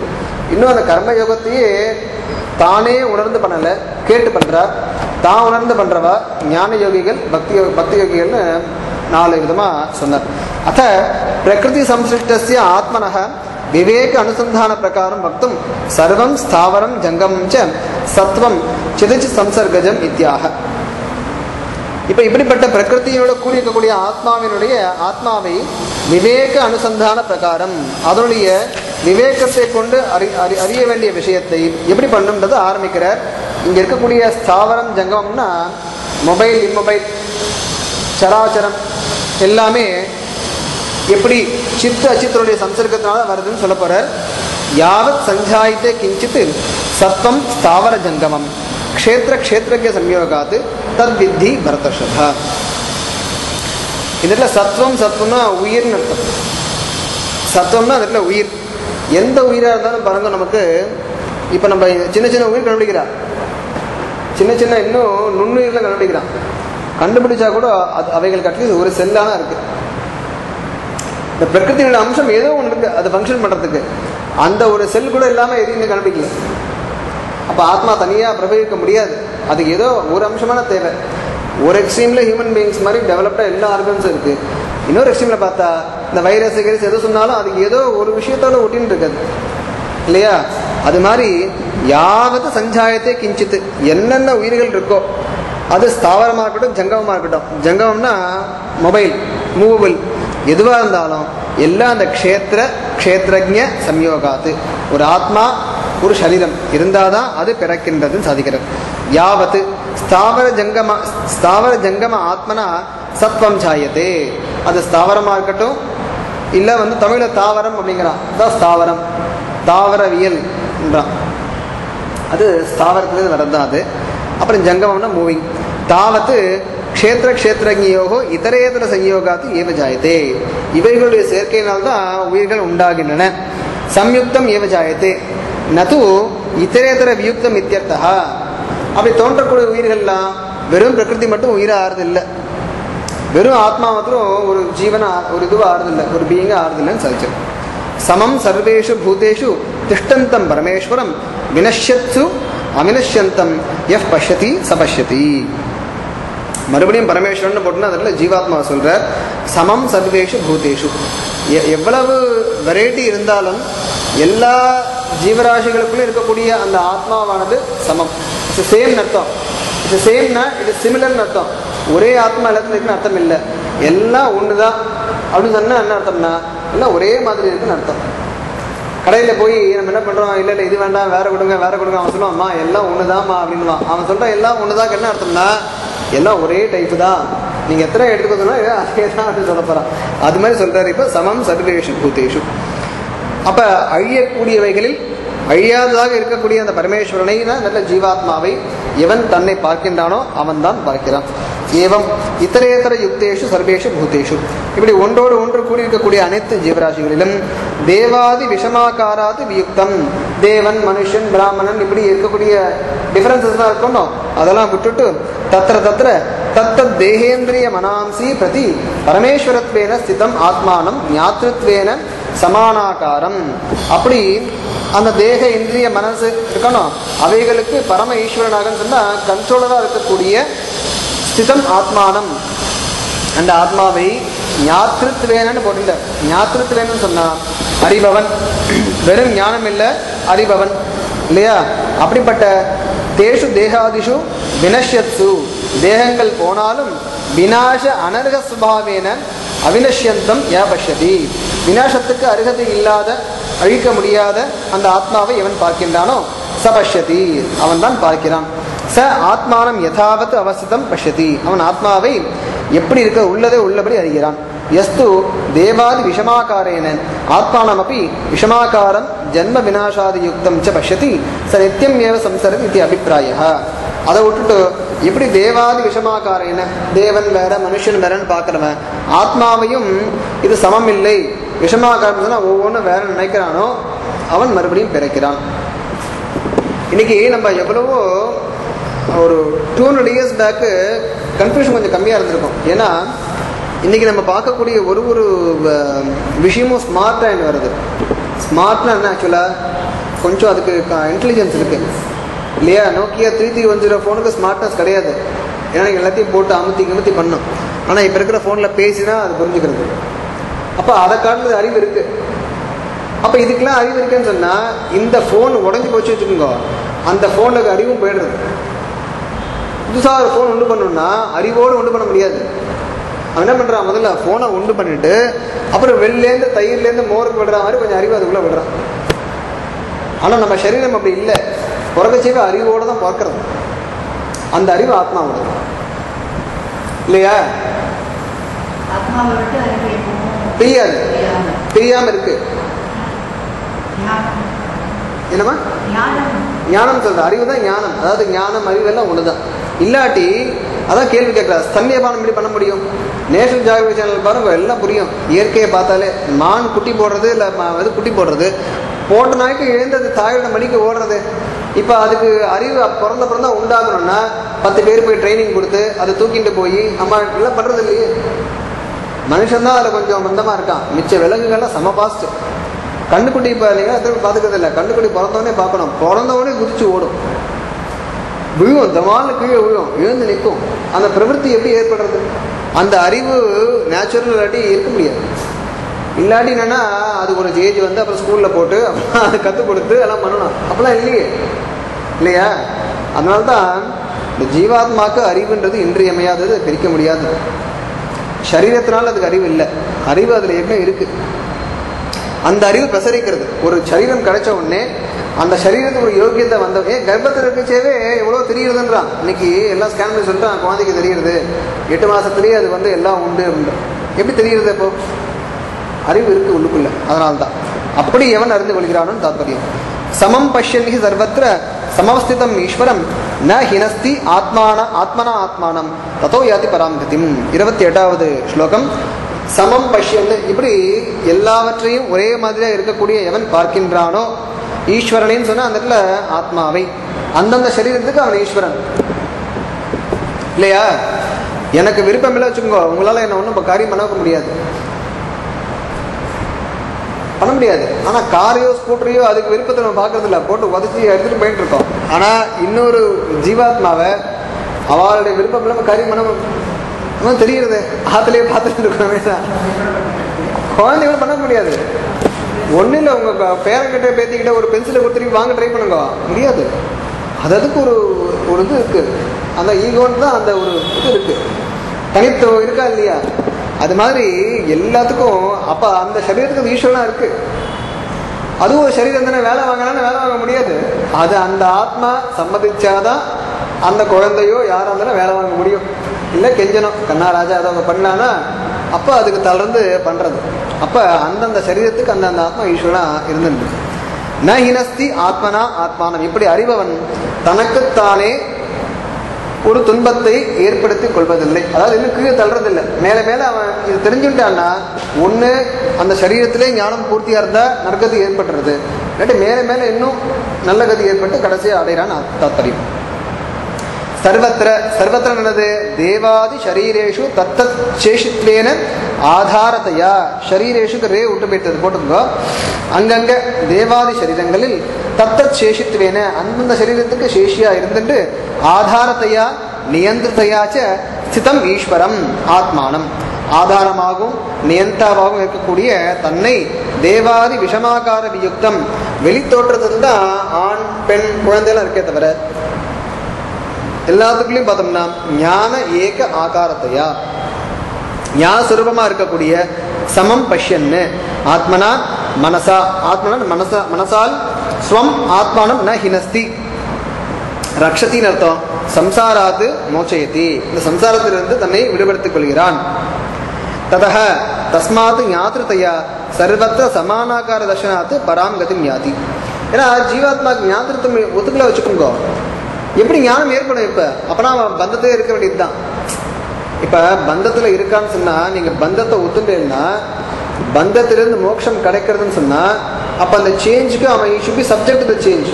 இன்னும் அந்த கர்ம யோகத்தையே தானே உணர்ந்து பண்ணலை கேட்டு பண்றா தான் உணர்ந்து பண்றவா ஞான யோகிகள் பக்தி யோ- பக்தி யோகிகள்னு நாலு விதமா சொன்னார் அத்த பிரகிருதி சம்சிருஷ்டஸ்ய ஆத்மனः விவேக அனுசந்தான பிரகாரம் வக்தும் சர்வம் ஸ்தாவரம் ஜங்கமம் ச சத்வம் சிதச்சு சம்சர்கஜம் இத்தியாக இப்ப இப்படிப்பட்ட பிரகிருதியோட கூடி இருக்கக்கூடிய ஆத்மாவினுடைய ஆத்மாவை விவேக அனுசந்தான பிரகாரம் அதனுடைய விவேகத்தை கொண்டு அறி அறி அறிய வேண்டிய விஷயத்தை எப்படி பண்ணுன்றதை ஆரம்பிக்கிறார் இங்க இருக்கக்கூடிய ஸ்தாவரம் ஜங்கமம்னா மொபைல் இம்மொபைல் சராச்சரம் எல்லாமே எப்படி சித்து அச்சித்தருடைய சம்சர்க்கத்தினால வருதுன்னு சொல்ல போறார் யாவத் சஞ்சாயித்தே கிஞ்சித் சத்வம் ஸ்தாவர ஜங்கமம் க்ஷேத்திர க்ஷேத்திரஜ சம்யோகாத் தத் வித்தி பரதர்ஷபா இந்த இடத்துல சத்வம் சத்வம்னா உயிர்னு அர்த்தம் சத்வம்னா அந்த இடத்துல உயிர் எந்த உயிராக இருந்தாலும் பாருங்க நமக்கு இப்போ நம்ம சின்ன சின்ன உயிர் கண்டுபிடிக்கிறா சின்ன சின்ன இன்னும் நுண்ணுயிரில் கண்டுபிடிக்கிறான் கண்டுபிடிச்சா கூட அது அவைகளுக்கு அட்லீஸ்ட் ஒரு செல்லான இருக்கு இந்த பிரகிருதியோட அம்சம் ஏதோ ஒன்று இருக்கு அது ஃபங்க்ஷன் பண்றதுக்கு அந்த ஒரு செல் கூட இல்லாம எதையுமே கண்டுபிடிக்கல அப்ப ஆத்மா தனியா பிரபவிக்க முடியாது அதுக்கு ஏதோ ஒரு அம்சமான தேவை ஒரு எக்ஸ்ட்ரீம்ல ஹியூமன் பீயிங்ஸ் மாதிரி டெவலப்டா எல்லா ஆர்கன்ஸும் இருக்கு இன்னொரு எக்ஸ்ட்ரீம்ல பார்த்தா இந்த வைரஸ் வைரஸ் எது சொன்னாலும் அதுக்கு ஏதோ ஒரு விஷயத்தோட ஒட்டின்னு இருக்காது இல்லையா அது மாதிரி யாவது சஞ்சாயத்தை கிஞ்சித்து என்னென்ன உயிர்கள் இருக்கோ அது ஸ்தாவரமாக இருக்கட்டும் ஜங்கமமாக இருக்கட்டும் ஜங்கமம்னா மொபைல் மூவபிள் எதுவாக இருந்தாலும் எல்லாம் அந்த க்ஷேத்திர க்ஷேத்திரஜ சம்யோகாத்து ஒரு ஆத்மா ஒரு சரீரம் இருந்தாதான் அது பிறக்கின்றதுன்னு சாதிக்கிறது யாவத்து ஸ்தாவர ஜங்கம ஸ்தாவர ஜங்கம ஆத்மனா சத்வம் சாயத்தே அது ஸ்தாவரமாக இருக்கட்டும் இல்லை வந்து தமிழில் தாவரம் அப்படிங்கிறான் அதான் ஸ்தாவரம் தாவரவியல் அது ஸ்தாவரத்துலேருந்து வரது தான் அது அப்புறம் ஜங்கமம்னா மூவிங் தாவத்து க்ஷேத்திர க்ஷேத்திரஜயோகோ இதரேதர சம்யோகாத்து ஏவ ஜாயத்தே இவைகளுடைய சேர்க்கையினால்தான் உயிர்கள் உண்டாகின்றன சம்யுக்தம் ஏவ ஜாயத்தே நது இதரேதர வியுக்தம் இத்தியர்த்தா அப்படி தோன்றக்கூடிய உயிர்கள்லாம் வெறும் பிரகிருதி மட்டும் உயிராக ஆறுது இல்லை வெறும் ஆத்மா மாத்திரம் ஒரு ஜீவன ஒரு இதுவாக ஆறுதில்லை ஒரு பீயிங்காக ஆறுதில்லைன்னு சாதிச்சது சமம் சர்வேஷு பூதேஷு திஷ்டந்தம் பரமேஸ்வரம் வினஷ்யத்சு அவினஷ்யந்தம் எஃப் பஷ்யதி சபஷ்யதி மறுபடியும் பரமேஸ்வரன் போட்டுனா அதில் ஜீவாத்மா சொல்றார் சமம் சர்வேஷு பூதேஷு எ- எவ்வளவு வெரைட்டி இருந்தாலும் எல்லா ஜீவராசிகளுக்குள்ளும் இருக்கக்கூடிய அந்த ஆத்மாவானது சமம் இட்ஸ் சேம் அர்த்தம் இட்ஸ் சேம்னா இட் சிமிலர்னு அர்த்தம் ஒரே ஆத்மா எல்லாத்துல இருக்குன்னு அர்த்தம் இல்லை எல்லாம் ஒன்று தான் அப்படின்னு சொன்னா என்ன அர்த்தம்னா எல்லாம் ஒரே மாதிரி இருக்குன்னு அர்த்தம் கடையில் போய் நம்ம என்ன பண்ணுறோம் இல்லை இல்லை இது வேண்டாம் வேற கொடுங்க வேற கொடுங்க அவன் சொல்லுவான் அம்மா எல்லாம் ஒன்று தான்மா அப்படின்வான் அவன் சொல்கிறான் எல்லாம் ஒன்று தான் என்ன அர்த்தம்னா எல்லாம் ஒரே டைப்பு தான் நீங்கள் எத்தனை எடுத்துக்க சொன்னா அதே தான் அப்படின்னு சொல்ல போகிறான் அது மாதிரி சொல்கிறாரு இப்போ சமம் சர்வேஷு பூதேஷு அப்போ அழியக்கூடியவைகளில் அழியாததாக இருக்கக்கூடிய அந்த பரமேஸ்வரனை தான் நல்ல ஜீவாத்மாவை எவன் தன்னை பார்க்கின்றானோ அவன் தான் பார்க்கிறான் ஏவம் இத்தரேதர யுக்தேஷு சர்வேஷு பூதேஷு இப்படி ஒன்றோடு ஒன்று கூடி இருக்கக்கூடிய அனைத்து ஜீவராசிகளிலும் தேவாதி விஷமாகாராது வியுக்தம் தேவன் மனுஷன் பிராமணன் இப்படி இருக்கக்கூடிய டிஃபரன்சஸ் தான் இருக்கணும் அதெல்லாம் விட்டுட்டு தத்திர தத்திர தத்தத் தேகேந்திரிய மனாம்சி பிரதி பரமேஸ்வரத்வேன ஸ்திதம் ஆத்மானம் ஞாத்திருத்வேன சமானாகாரம் அப்படி அந்த தேக இந்திரிய மனசு இருக்கணும் அவைகளுக்கு பரம ஈஸ்வரனாக சொன்னா கண்ட்ரோலராக இருக்கக்கூடிய ஸ்திதம் ஆத்மானம் அந்த ஆத்மாவை ஞாத்திருத்வேனன்னு போட்டுட்டார் ஞாத்திருத்வேனன்னு சொன்னா அறிபவன் வெறும் ஞானம் இல்லை அறிபவன் இல்லையா அப்படிப்பட்ட தேஷு தேகாதிஷு வினஷ்யத்சு தேகங்கள் போனாலும் வினாச அனர்க சுபாவேன அவினஷ்யந்தம் யா பஷ்யதி வினாசத்துக்கு அருகதை இல்லாத அழிக்க முடியாத அந்த ஆத்மாவை எவன் பார்க்கின்றானோ ச பஷ்யதி அவன் தான் பார்க்கிறான் ச ஆத்மானம் யதாவத் அவசிதம் பஷ்யதி அவன் ஆத்மாவை எப்படி இருக்க உள்ளதே உள்ளபடி அறிகிறான் எஸ்து தேவாதி விஷமாக்காரேன ஆத்மானமப்பி விஷமாக்காரம் ஜன்ம விநாசாதி யுக்தம் ச பஷ்யதி ச நித்தியம் ஏவ சம்சரதி இது அபிப்பிராய அதை விட்டுட்டு எப்படி தேவாதி விஷமாக்காரேன தேவன் வேற மனுஷன் வேறன்னு பார்க்குறவன் ஆத்மாவையும் இது சமம் இல்லை விஷமாக்காரம் ஒவ்வொன்றும் வேற நினைக்கிறானோ அவன் மறுபடியும் பிறக்கிறான் இன்னைக்கு நம்ம எவ்வளவோ ஒரு two hundred years back confusion கொஞ்சம் கம்மியாக இருந்திருக்கும் ஏன்னா இன்னைக்கு நம்ம பார்க்கக்கூடிய ஒரு ஒரு அஹ், விஷயமும் ஸ்மார்ட்டாக வருது ஸ்மார்ட்னா என்ன ஆக்சுவலாக கொஞ்சம் அதுக்கு இன்டெலிஜென்ஸ் இருக்கு இல்லையா Nokia three three one zero ஃபோனுக்கு ஸ்மார்ட்னஸ் கிடையாது ஏன்னா நீங்க எல்லாத்தையும் போட்டு அமுத்தி அமுத்தி பண்ணும் ஆனால் இப்போ இருக்கிற ஃபோனில் பேசினா அது புரிஞ்சுக்கிறது அப்போ அதை காட்டுறது அறிவு இருக்கு அப்போ இதுக்கெல்லாம் அறிவு இருக்குன்னு சொன்னால் இந்த ஃபோன் உடஞ்சி போச்சு வச்சுக்கோங்க அந்த ஃபோனுக்கு அறிவும் போயிடுறது புதுசாக ஒரு ஃபோன் உண்டு பண்ணணும்னா அறிவோடு உண்டு பண்ண முடியாது அவன் என்ன பண்ணுறான் முதல்ல ஃபோனை உண்டு பண்ணிட்டு அப்புறம் வெளிலேருந்து தயிர்லேருந்து மோருக்கு விடுற மாதிரி கொஞ்சம் அறிவு அதுக்குள்ளே விடுறான் ஆனால் நம்ம சரீரம் அப்படி இல்லை பிறக்கச்சேவே அறிவோடு தான் பிறக்கிறது அந்த அறிவு ஆத்மாவோட இல்லையா ஆத்மாவை விட்டு அறிவு எப்பவும் பிரியாது தெரியாம. பிரியாம இருக்கு ஞானம் என்னம்மா ஞானம் ஞானம் சொல்ற அறிவு தான் ஞானம் அதாவது ஞானம் அறிவு எல்லாம் ஒண்ணுதான் இல்லாட்டி அதான் கேள்வி கேட்கறா ஸ்தன்யபானம் எப்படி பண்ண முடியும் நேஷனல் ஜாகிரபி சேனல் பாருங்க எல்லாம் புரியும் இயற்கையை பார்த்தாலே மான் குட்டி போடுறது இல்லை இது குட்டி போடுறது போட்ட நாய்க்கு எழுந்தது தாயோட மணிக்கு ஓடுறது இப்போ அதுக்கு அறிவு அப்ப பிறந்த பிறந்தா உண்டாகணும்னா பத்து பேர் போய் ட்ரைனிங் கொடுத்து அதை தூக்கிட்டு போய் அம்மா எல்லாம் பண்றது இல்லையே மனுஷன் தான் அதில் கொஞ்சம் மந்தமாக இருக்கான் மிச்ச விலங்குகள்லாம் செம பாஸ்ட் கண்ணுக்குட்டி இப்போ நீங்கள் திரும்ப பார்த்துக்கிறது இல்லை கண்ணுக்குட்டி பிறந்தவொடனே பார்க்கணும் பிறந்தவொடனே குதிச்சு ஓடும் விழும் தமால்னு கீழே விழும் எழுந்து நிற்கும் அந்த பிரவൃத்தி எப்படி ஏற்படுறது அந்த அறிவு நேச்சுரல் இல்லாட்டி இருக்க முடியாது இல்லாட்டி என்னன்னா அது ஒரு ஏஜ் வந்து அப்புறம் ஸ்கூலில் போட்டு அப்புறம் அது கற்றுக் கொடுத்து எல்லாம் பண்ணணும் அப்பெல்லாம் இல்லையே இல்லையா அதனால தான் இந்த ஜீவாத்மாக்கு அறிவுன்றது இன்றியமையாதது பிரிக்க முடியாதது சரீரத்தினால அதுக்கு அறிவு இல்லை அறிவு அதில் என்ன இருக்கு அந்த அறிவு பிரசரிக்கிறது ஒரு சரீரம் கிடைச்ச உடனே அந்த சரீரத்துக்கு ஒரு யோகியத்தை வந்த ஏன் கர்ப்பத்தில் இருக்கச்சேவே எவ்வளோ தெரியுதுன்றான் இன்னைக்கு எல்லாம் ஸ்கேன் பண்ணி சொல்லிட்டான் குழந்தைக்கு தெரியுது எட்டு மாசத்துலயே அது வந்து எல்லாம் உண்டு அப்படின்ற எப்படி தெரியுது இப்போ அறிவு இருக்கு உள்ளுக்குள்ள அதனால தான் அப்படி எவன் அறிந்து கொள்கிறானு தாத்பரியம் சமம் பஷ்யன்ஹி சர்வத்திர சமவஸ்திதம் ஈஸ்வரம் ந ஹினஸ்தி ஆத்மான ஆத்மனா ஆத்மானம் ததோ யாதி பராமகதிம் இருபத்தி எட்டாவது ஸ்லோகம் சமம் பஷ்யன் இப்படி எல்லாவற்றையும் ஒரே மாதிரியா இருக்கக்கூடிய எவன் பார்க்கின்றானோ ஈஸ்வரனின்னு சொன்னா அந்த இடத்துல ஆத்மாவை அந்தந்த சரீரத்துக்கு அவன் ஈஸ்வரன் இல்லையா எனக்கு விருப்பம் இல்லை வச்சுக்கோங்க உங்களால என்ன ஒன்றும் காரியம் பண்ண வைக்க முடியாது பண்ண முடியாது ஆனா காரையோ ஸ்கூட்டரையோ அதுக்கு விருப்பத்தை நம்ம பார்க்கறது இல்ல போட்டு உதச்சி எடுத்துட்டு போயிட்டு இருக்கோம் ஆனா இன்னொரு ஜீவாத்மாவை அவளுடைய விருப்பம் இல்லாம காரியம் பண்ண நம்ம தெரியுறது ஆத்துலயே பார்த்துட்டு இருக்கோமே குழந்தைகளை பண்ண முடியாது ஒன்றும் இல்லை உங்க பேரங்கிட்ட பேத்திக்கிட்ட ஒரு பென்சிலை கொடுத்துட்டு வாங்க ட்ரை பண்ணுங்க முடியாது அது அதுக்கு ஒரு ஒரு இது இருக்கு அந்த ஈகோன்னு தான் அந்த ஒரு இது இருக்கு தனித்துவம் இருக்கா இல்லையா அது மாதிரி எல்லாத்துக்கும் அப்ப அந்த சரீரத்துக்கு அது ஈஸ்வரனா இருக்கு அதுவும் ஒரு சரீரம் தானே வேலை வாங்கலாம்னு வேலை வாங்க முடியாது அது அந்த ஆத்மா சம்மதிச்சாதான் அந்த குழந்தையோ யாரா இருந்தாலும் வேலை வாங்க முடியும் இல்லை கெஞ்சணும் கண்ணா ராஜா அதை அவங்க பண்ணானா அப்போ அதுக்கு தளர்ந்து பண்றது அப்ப அந்தந்த சரீரத்துக்கு அந்தந்த ஆத்மா ஈஸ்வரனா இருந்துருக்கு ந ஹினஸ்தி ஆத்மனா ஆத்மானம் இப்படி அறிபவன் தனக்குத்தானே ஒரு துன்பத்தை ஏற்படுத்தி கொள்வதில்லை அதாவது இன்னும் கீழே தள்ளுறதில்லை மேலே மேலே அவன் இது தெரிஞ்சுட்டான்னா ஒன்று அந்த சரீரத்திலே ஞானம் பூர்த்தியாக இருந்தால் நற்கதி ஏற்பட்டுறது இல்லாட்டி மேலே மேலே இன்னும் நல்ல கதி ஏற்பட்டு கடைசியாக அடைகிறான் தாத்பரியம் சர்வத்திர சர்வத்திர என்னது தேவாதி சரீரேஷு தத்தத் சேஷித்வேன ஆதாரத்தையா ஷரீரேஷுக்கு ரே விட்டு போயிட்டது போட்டுக்கோ அங்கங்க தேவாதி சரீரங்களில் தத்தத் சேஷித்வேன அந்தந்த சரீரத்துக்கு சேஷியா இருந்துட்டு ஆதாரத்தையா நியந்திரத்தையாச்ச ஸ்திதம் ஈஸ்வரம் ஆத்மானம் ஆதாரமாகவும் நியந்தாவாகவும் இருக்கக்கூடிய தன்னை தேவாதி விஷமாகார வியுக்தம் வெளித்தோற்றத்தில் தான் ஆண் பெண் குழந்தைலாம் இருக்கே தவிர எல்லாத்துக்குள்ளயும் பார்த்தோம்னா ஞான ஏக ஆகாரத்தையா ஞான சுரூபமா இருக்கக்கூடிய சமம் பஷ்யன்னு ஆத்மனா மனசா ஆத்மனா மனசா மனசால் ஸ்வம் ஆத்மானம் ந ஹினஸ்தி ரக்ஷத்தின் அர்த்தம் சம்சாராத்து மோச்சயதி இந்த சம்சாரத்திலிருந்து தன்னை விடுபடுத்திக் கொள்கிறான் ததக தஸ்மாத் ஞாத்திருத்தையா சர்வத்திர சமானாகார தர்ஷனாத்து பராம் கதிம் யாதி ஏன்னா ஜீவாத்மாக்கு ஞாத்திருத்தம் ஒத்துக்கல வச்சுக்கோங்க எப்படி ஞானம் ஏற்படும் இப்ப அப்பனா அவன் பந்தத்திலே இருக்க வேண்டியதுதான் இப்ப பந்தத்துல இருக்கான்னு சொன்னா நீங்க பந்தத்தை ஒத்துட்டேன்னா பந்தத்திலிருந்து மோட்சம் கிடைக்கிறதுன்னு சொன்னா அப்ப அந்த சேஞ்சுக்கு அவன் should be subject the change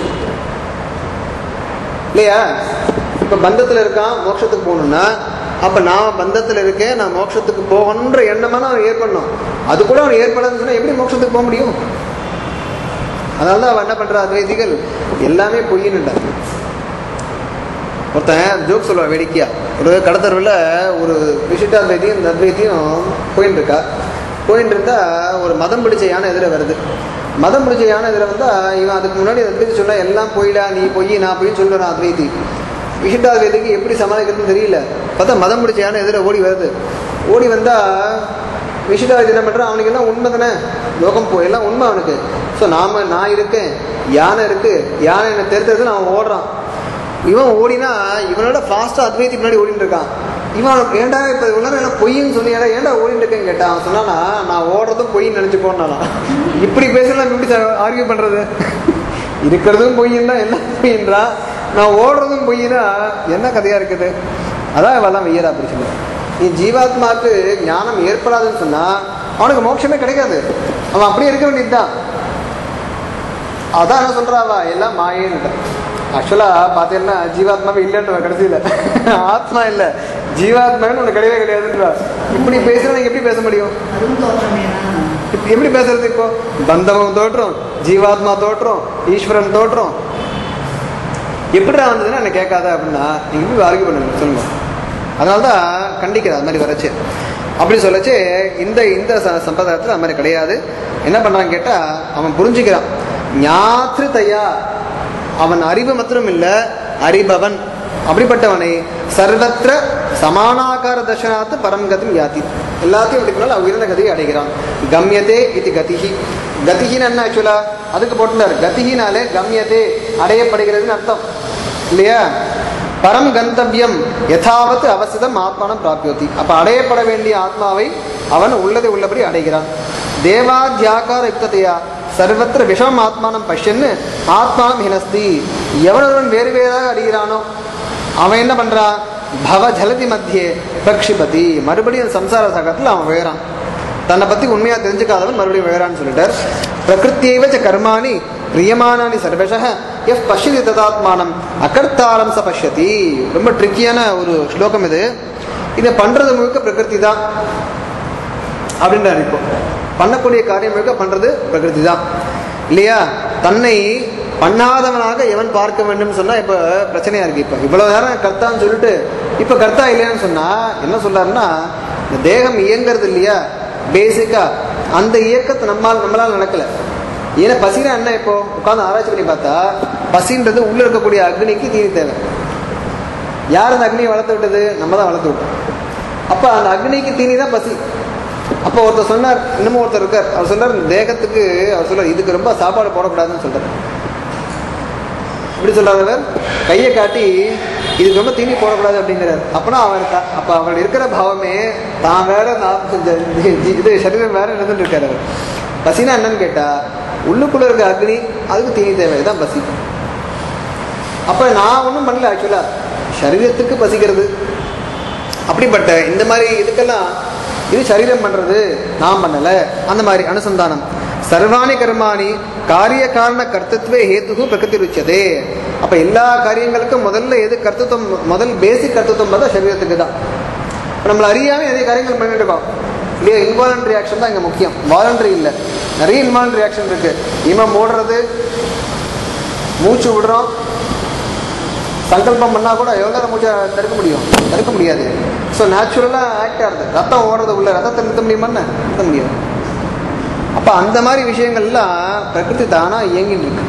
இல்லையா இப்ப பந்தத்துல இருக்கான் மோட்சத்துக்கு போகணும்னா அப்ப நான் பந்தத்துல இருக்கேன் நான் மோட்சத்துக்கு போகணுன்ற எண்ணமான அவன் ஏற்படணும் அது கூட அவன் ஏற்படாதுன்னு சொன்னா எப்படி மோட்சத்துக்கு போக முடியும் அதனால தான் அவன் என்ன பண்றா அத்வைதிகள் எல்லாமே பொய்யின்னுட்டான் ஒருத்தன் ஜோக் சொல்லுவான் வேடிக்கையா ஒரு கடத்தருவில் ஒரு விசிட்டாத்வைத்தியும் இந்த அத்வைத்தியும் போயின்னு இருக்கா போயின்னு இருந்தா ஒரு மதம் பிடிச்ச யானை எதிர வருது மதம் பிடிச்ச யானை எதிர வந்தா இவன் அதுக்கு முன்னாடி அத்வைத்தி சொல்ல எல்லாம் பொய்டா நீ பொய் நான் பொய்ன்னு சொல்லுறான் அத்வைத்தி விசிட்டாத்வைதிக்கு எப்படி சமாளிக்கிறதுன்னு தெரியல பார்த்தா மதம் பிடிச்ச யானை எதிர ஓடி வருது ஓடி வந்தா விசிட்டாத்வைதி என்ன பண்றான் அவனுக்கு எல்லாம் உண்மை தானே லோகம் போ எல்லாம் உண்மை அவனுக்கு ஸோ நாம நான் இருக்கேன் யானை இருக்கு யானை என்னை தெரிஞ்சது அவன் ஓடுறான் இவன் ஓடினா இவனோட ஃபாஸ்டா அத்வைத்தி முன்னாடி ஓடிட்டு இருக்கான் இவன் ஏன்டா இப்ப இவ்வளவு நேரம் என்ன பொய்ன்னு சொன்னியாடா ஏன்டா ஓடிட்டு இருக்கேன்னு கேட்டான் அவன் சொன்னானா நான் ஓடுறதும் பொய்ன்னு நினைச்சு போனாலாம் இப்படி பேசலாம் எப்படி ஆர்கியூ பண்றது இருக்கிறதும் பொய்யும் தான் எல்லாம் பொய்ன்றான் நான் ஓடுறதும் பொய்னா என்ன கதையா இருக்குது அதான் இவெல்லாம் வெய்யரா அப்படி சொல்லு நீ ஜீவாத்மாவுக்கு ஞானம் ஏற்படாதுன்னு சொன்னா அவனுக்கு மோட்சமே கிடைக்காது அவன் அப்படியே இருக்க வேண்டியதுதான் அதான் என்ன சொல்றாவா எல்லாம் மாயேன்னு ஆக்சுவலா பாத்தீங்கன்னா ஜீவாத்மாவே இல்லைன்ற கடைசியில ஆத்மா இல்ல ஜீவாத்மான்னு ஒண்ணு கிடையவே கிடையாதுன்றா இப்படி பேசுறது எப்படி பேச முடியும் அதுவும் தோற்றமே இப்ப எப்படி பேசுறது இப்போ பந்தவம் தோற்றம் ஜீவாத்மா தோற்றம் ஈஸ்வரன் தோற்றம் எப்படிடா வந்ததுன்னு என்ன கேட்காத அப்படின்னா நீங்க எப்படி ஆர்கியூ பண்ணுங்க சொல்லுங்க அதனால தான் கண்டிக்கிறார் அது மாதிரி வரச்சு அப்படி சொல்லச்சு இந்த இந்த ச- சம்பிரதாயத்துல அது மாதிரி கிடையாது என்ன பண்றான்னு கேட்டா அவன் புரிஞ்சுக்கிறான் ஞாத்திருதையா அவன் அறிவு மாத்திரம் இல்ல அறிபவன் அப்படிப்பட்டவனை சர்வத்திர சமானாகார தர்ஷனாத்து பரம்கதிம் யாதி எல்லாத்தையும் எடுக்கனால உயர்ந்த கதியை அடைகிறான் கம்யதே இது கதிகி கதிகின்னு என்ன ஆக்சுவலா அதுக்கு போட்டுட்டார் கதிகினாலே கம்யதே அடையப்படுகிறதுன்னு அர்த்தம் இல்லையா பரம் கந்தவியம் யதாவத் அவசிதம் ஆத்மானம் பிராபியோதி அப்ப அடையப்பட வேண்டிய ஆத்மாவை அவன் உள்ளதை உள்ளபடி அடைகிறான் தேவாத்யாக்கார யுக்ததையா சர்வத்திர விஷமம் ஆத்மானம் பஷ்யன்னு ஆத்மானம் ஹினஸ்தி எவனொருவன் வேறு வேறாக அடைகிறானோ அவன் என்ன பண்றான் பவ ஜலதி மத்தியே பிரக்ஷிபதி மறுபடியும் சம்சார சகத்தில் அவன் வேறான் தன்னை பத்தி உண்மையா தெரிஞ்சுக்காதவன் மறுபடியும் வேறான்னு சொல்லிட்டார் பிரகிருத்தியவ ச கர்மாணி பிரியமானானி சர்வச எஃப் பஷ்யதி ததாத்மானம் அகர்த்தாரம் ச பஷ்யதி ரொம்ப ட்ரிக்கியான ஒரு ஸ்லோகம் இது இதை பண்றது முழுக்க பிரகிருதி தான் அப்படின்றார் இப்போ பண்ணக்கூடிய காரியம் முழுக்க பண்றது பிரகிருதி தான் இல்லையா தன்னை பண்ணாதவனாக எவன் பார்க்க வேண்டும் சொன்னா இப்ப பிரச்சனையா இருக்கு இப்ப இவ்வளவு நேரம் கர்த்தான்னு சொல்லிட்டு இப்ப கர்த்தா இல்லையான்னு சொன்னா என்ன சொல்றாருன்னா இந்த தேகம் இயங்குறது இல்லையா பேசிக்கா அந்த இயக்கத்தை நம்மால் நம்மளால நடக்கல ஏன்னா பசினா என்ன இப்போ உட்காந்து ஆராய்ச்சி பண்ணி பார்த்தா பசின்றது உள்ள இருக்கக்கூடிய அக்னிக்கு தீனி தேவை யார் அந்த அக்னியை வளர்த்து விட்டது நம்ம தான் வளர்த்து விட்டோம் அப்ப அந்த அக்னிக்கு தீனி தான் பசி அப்போ ஒருத்தர் சொன்னார் இன்னமும் ஒருத்தர் இருக்கார் அவர் சொன்னார் இந்த தேகத்துக்கு அவர் சொல்றார் இதுக்கு ரொம்ப சாப்பாடு போடக்கூடாதுன்னு சொல்றாரு இப்படி சொல்றாரு அவர் கையை காட்டி இதுக்கு ரொம்ப தீனி போடக்கூடாது அப்படிங்கிறார் அப்பனா அவர் த- அப்ப அவர் இருக்கிற பாவமே தான் வேற நான் இந்த- இந்த- இது சரீரம் வேற இருந்துட்டு இருக்காரு அவர் பசினா என்னன்னு கேட்டா உள்ளுக்குள்ள இருக்க அக்னி அதுக்கு தீனி தேவை இதான் பசி அப்ப நான் ஒன்றும் பண்ணல ஆக்சுவலா சரீரத்துக்கு பசிக்கிறது அப்படிப்பட்ட இந்த மாதிரி இதுக்கெல்லாம் இது சரீரம் பண்றது நான் பண்ணல அந்த மாதிரி அனுசந்தானம் சர்வாணி கர்மாணி காரிய காரண கர்த்தத்வே ஹேத்துகு பிரகிருதி ருச்சதே அப்ப எல்லா காரியங்களுக்கும் முதல்ல எது கர்த்தத்துவம் முதல் பேசிக் கர்த்தத்துவம் பார்த்தா சரீரத்துக்கு தான் இப்ப நம்மள அறியாம நிறைய காரியங்கள் பண்ணிட்டு இருக்கோம் இல்லையா இன்வாலன்ட்ரி ஆக்ஷன் தான் இங்க முக்கியம் வாலண்டரி இல்லை நிறைய இன்வாலன்ட்ரி ஆக்ஷன் இருக்கு இமம் ஓடுறது மூச்சு விடுறோம் சங்கல்பம் பண்ணா கூட எவ்வளோ நேரம் மூச்சை தடுக்க முடியும் தடுக்க முடியாது ஸோ நேச்சுரலாக ஆக்ட் ஆகுது ரத்தம் ஓடுறது உள்ள ரத்தத்தை நிறுத்த முடியுமான்னு நிறுத்த முடியாது அப்போ அந்த மாதிரி விஷயங்கள்லாம் பிரகிருதி தானா இயங்கிட்டு இருக்கு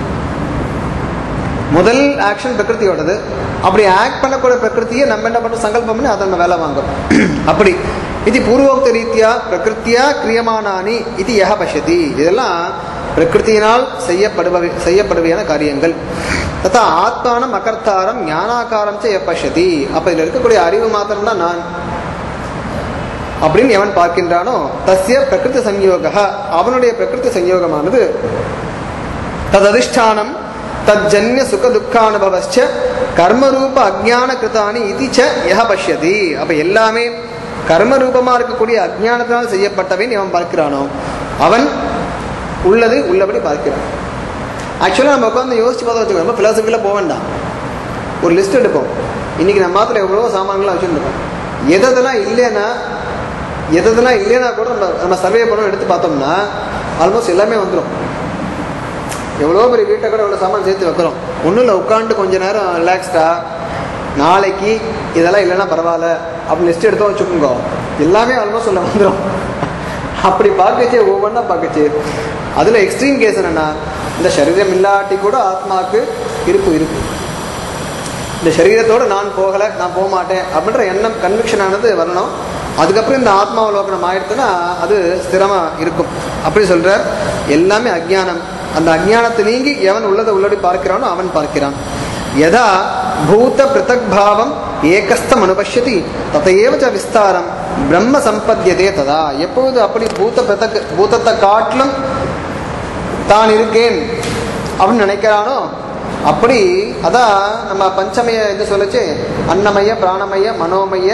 முதல் ஆக்ஷன் பிரகிருதியோடது அப்படி ஆக்ட் பண்ணக்கூடிய பிரகிருத்தியை நம்ம என்ன பண்ணுறோம் சங்கல்பம் பண்ணி அதை நம்ம வேலை வாங்குறோம் அப்படி இது பூர்வோக்த ரீதியா பிரகிருத்தியா கிரியமானானி இது யக பசதி இதெல்லாம் பிரகிருத்தியினால் செய்யப்படுபவை செய்யப்படுவையான காரியங்கள் தத்தா ஆத்மானம் அகர்த்தாரம் ஞானாகாரம் ச பசதி அப்ப இதுல இருக்கக்கூடிய அறிவு மாத்திரம் தான் நான் அப்படின்னு எவன் பார்க்கின்றானோ தஸ்ய பிரகிருதி சம்யோக அவனுடைய பிரகிருதி சம்யோகமானது தததிஷ்டானம் தஜ்ஜன்ய சுக துக்கானுபவச்ச கர்மரூப அஜ்ஞான கிருதானி இது ச யஹ பஷ்யதி அப்ப எல்லாமே கர்மரூபமா இருக்கக்கூடிய அஜ்ஞானத்தினால் செய்யப்பட்டவன் எவன் பார்க்கிறானோ அவன் உள்ளது உள்ளபடி பார்க்கிறான் ஆக்சுவலாக நம்ம உட்காந்து யோசிச்சு பார்த்தா வச்சுக்கோ நம்ம ஃபிலாசபியில் போக வேண்டாம் ஒரு லிஸ்ட் எடுப்போம் இன்னைக்கு நம்ம மாத்திரம் எவ்வளவோ சாமான்கள்லாம் வச்சுருக்கோம் எதெல்லாம் இல்லைன்னா எதெல்லாம் இல்லைன்னா கூட நம்ம நம்ம சர்வே பண்ண எடுத்து பார்த்தோம்னா ஆல்மோஸ்ட் எல்லாமே வந்துடும் எவ்வளோ பெரிய வீட்டை கூட எவ்வளோ சாமான் சேர்த்து வைக்கிறோம் ஒன்றும் இல்லை உட்காந்து கொஞ்ச நேரம் ரிலாக்ஸ்டா நாளைக்கு இதெல்லாம் இல்லைன்னா பரவாயில்ல அப்படின்னு லிஸ்ட் எடுத்தோம் வச்சுக்கோங்க எல்லாமே ஆல்மோஸ்ட் சொல்ல வந்துடும் அப்படி பார்க்கச்சு ஒவ்வொன்றா பார்க்கச்சு அதில் எக்ஸ்ட்ரீம் கேஸ் என்னென்னா இந்த சரீரம் இல்லாட்டி கூட ஆத்மாவுக்கு இருப்பு இருக்கு இந்த சரீரத்தோடு நான் போகலை நான் போக மாட்டேன் அப்படின்ற எண்ணம் கன்விக்ஷன் ஆனது வரணும் அதுக்கப்புறம் இந்த ஆத்மாவலோகனம் ஆயிடுச்சுன்னா அது ஸ்திரமாக இருக்கும் அப்படி சொல்கிறார் எல்லாமே அஜ்ஞானம் அந்த அஜ்ஞானத்தை நீங்கி எவன் உள்ளதை உள்ளடி பார்க்கிறானோ அவன் பார்க்கிறான் யதா பூத பிருத்தக் பாவம் ஏகஸ்தம் அனுபஷ்யதி ததையேவ ச விஸ்தாரம் பிரம்ம சம்பத்தியதே ததா எப்பொழுது அப்படி பூத பிருத்தக் பூதத்தை காட்டிலும் தான் இருக்கேன் அப்படின்னு நினைக்கிறானோ அப்படி அதான் நம்ம பஞ்சமய இது சொல்லுச்சு அன்னமய பிராணமய மனோமய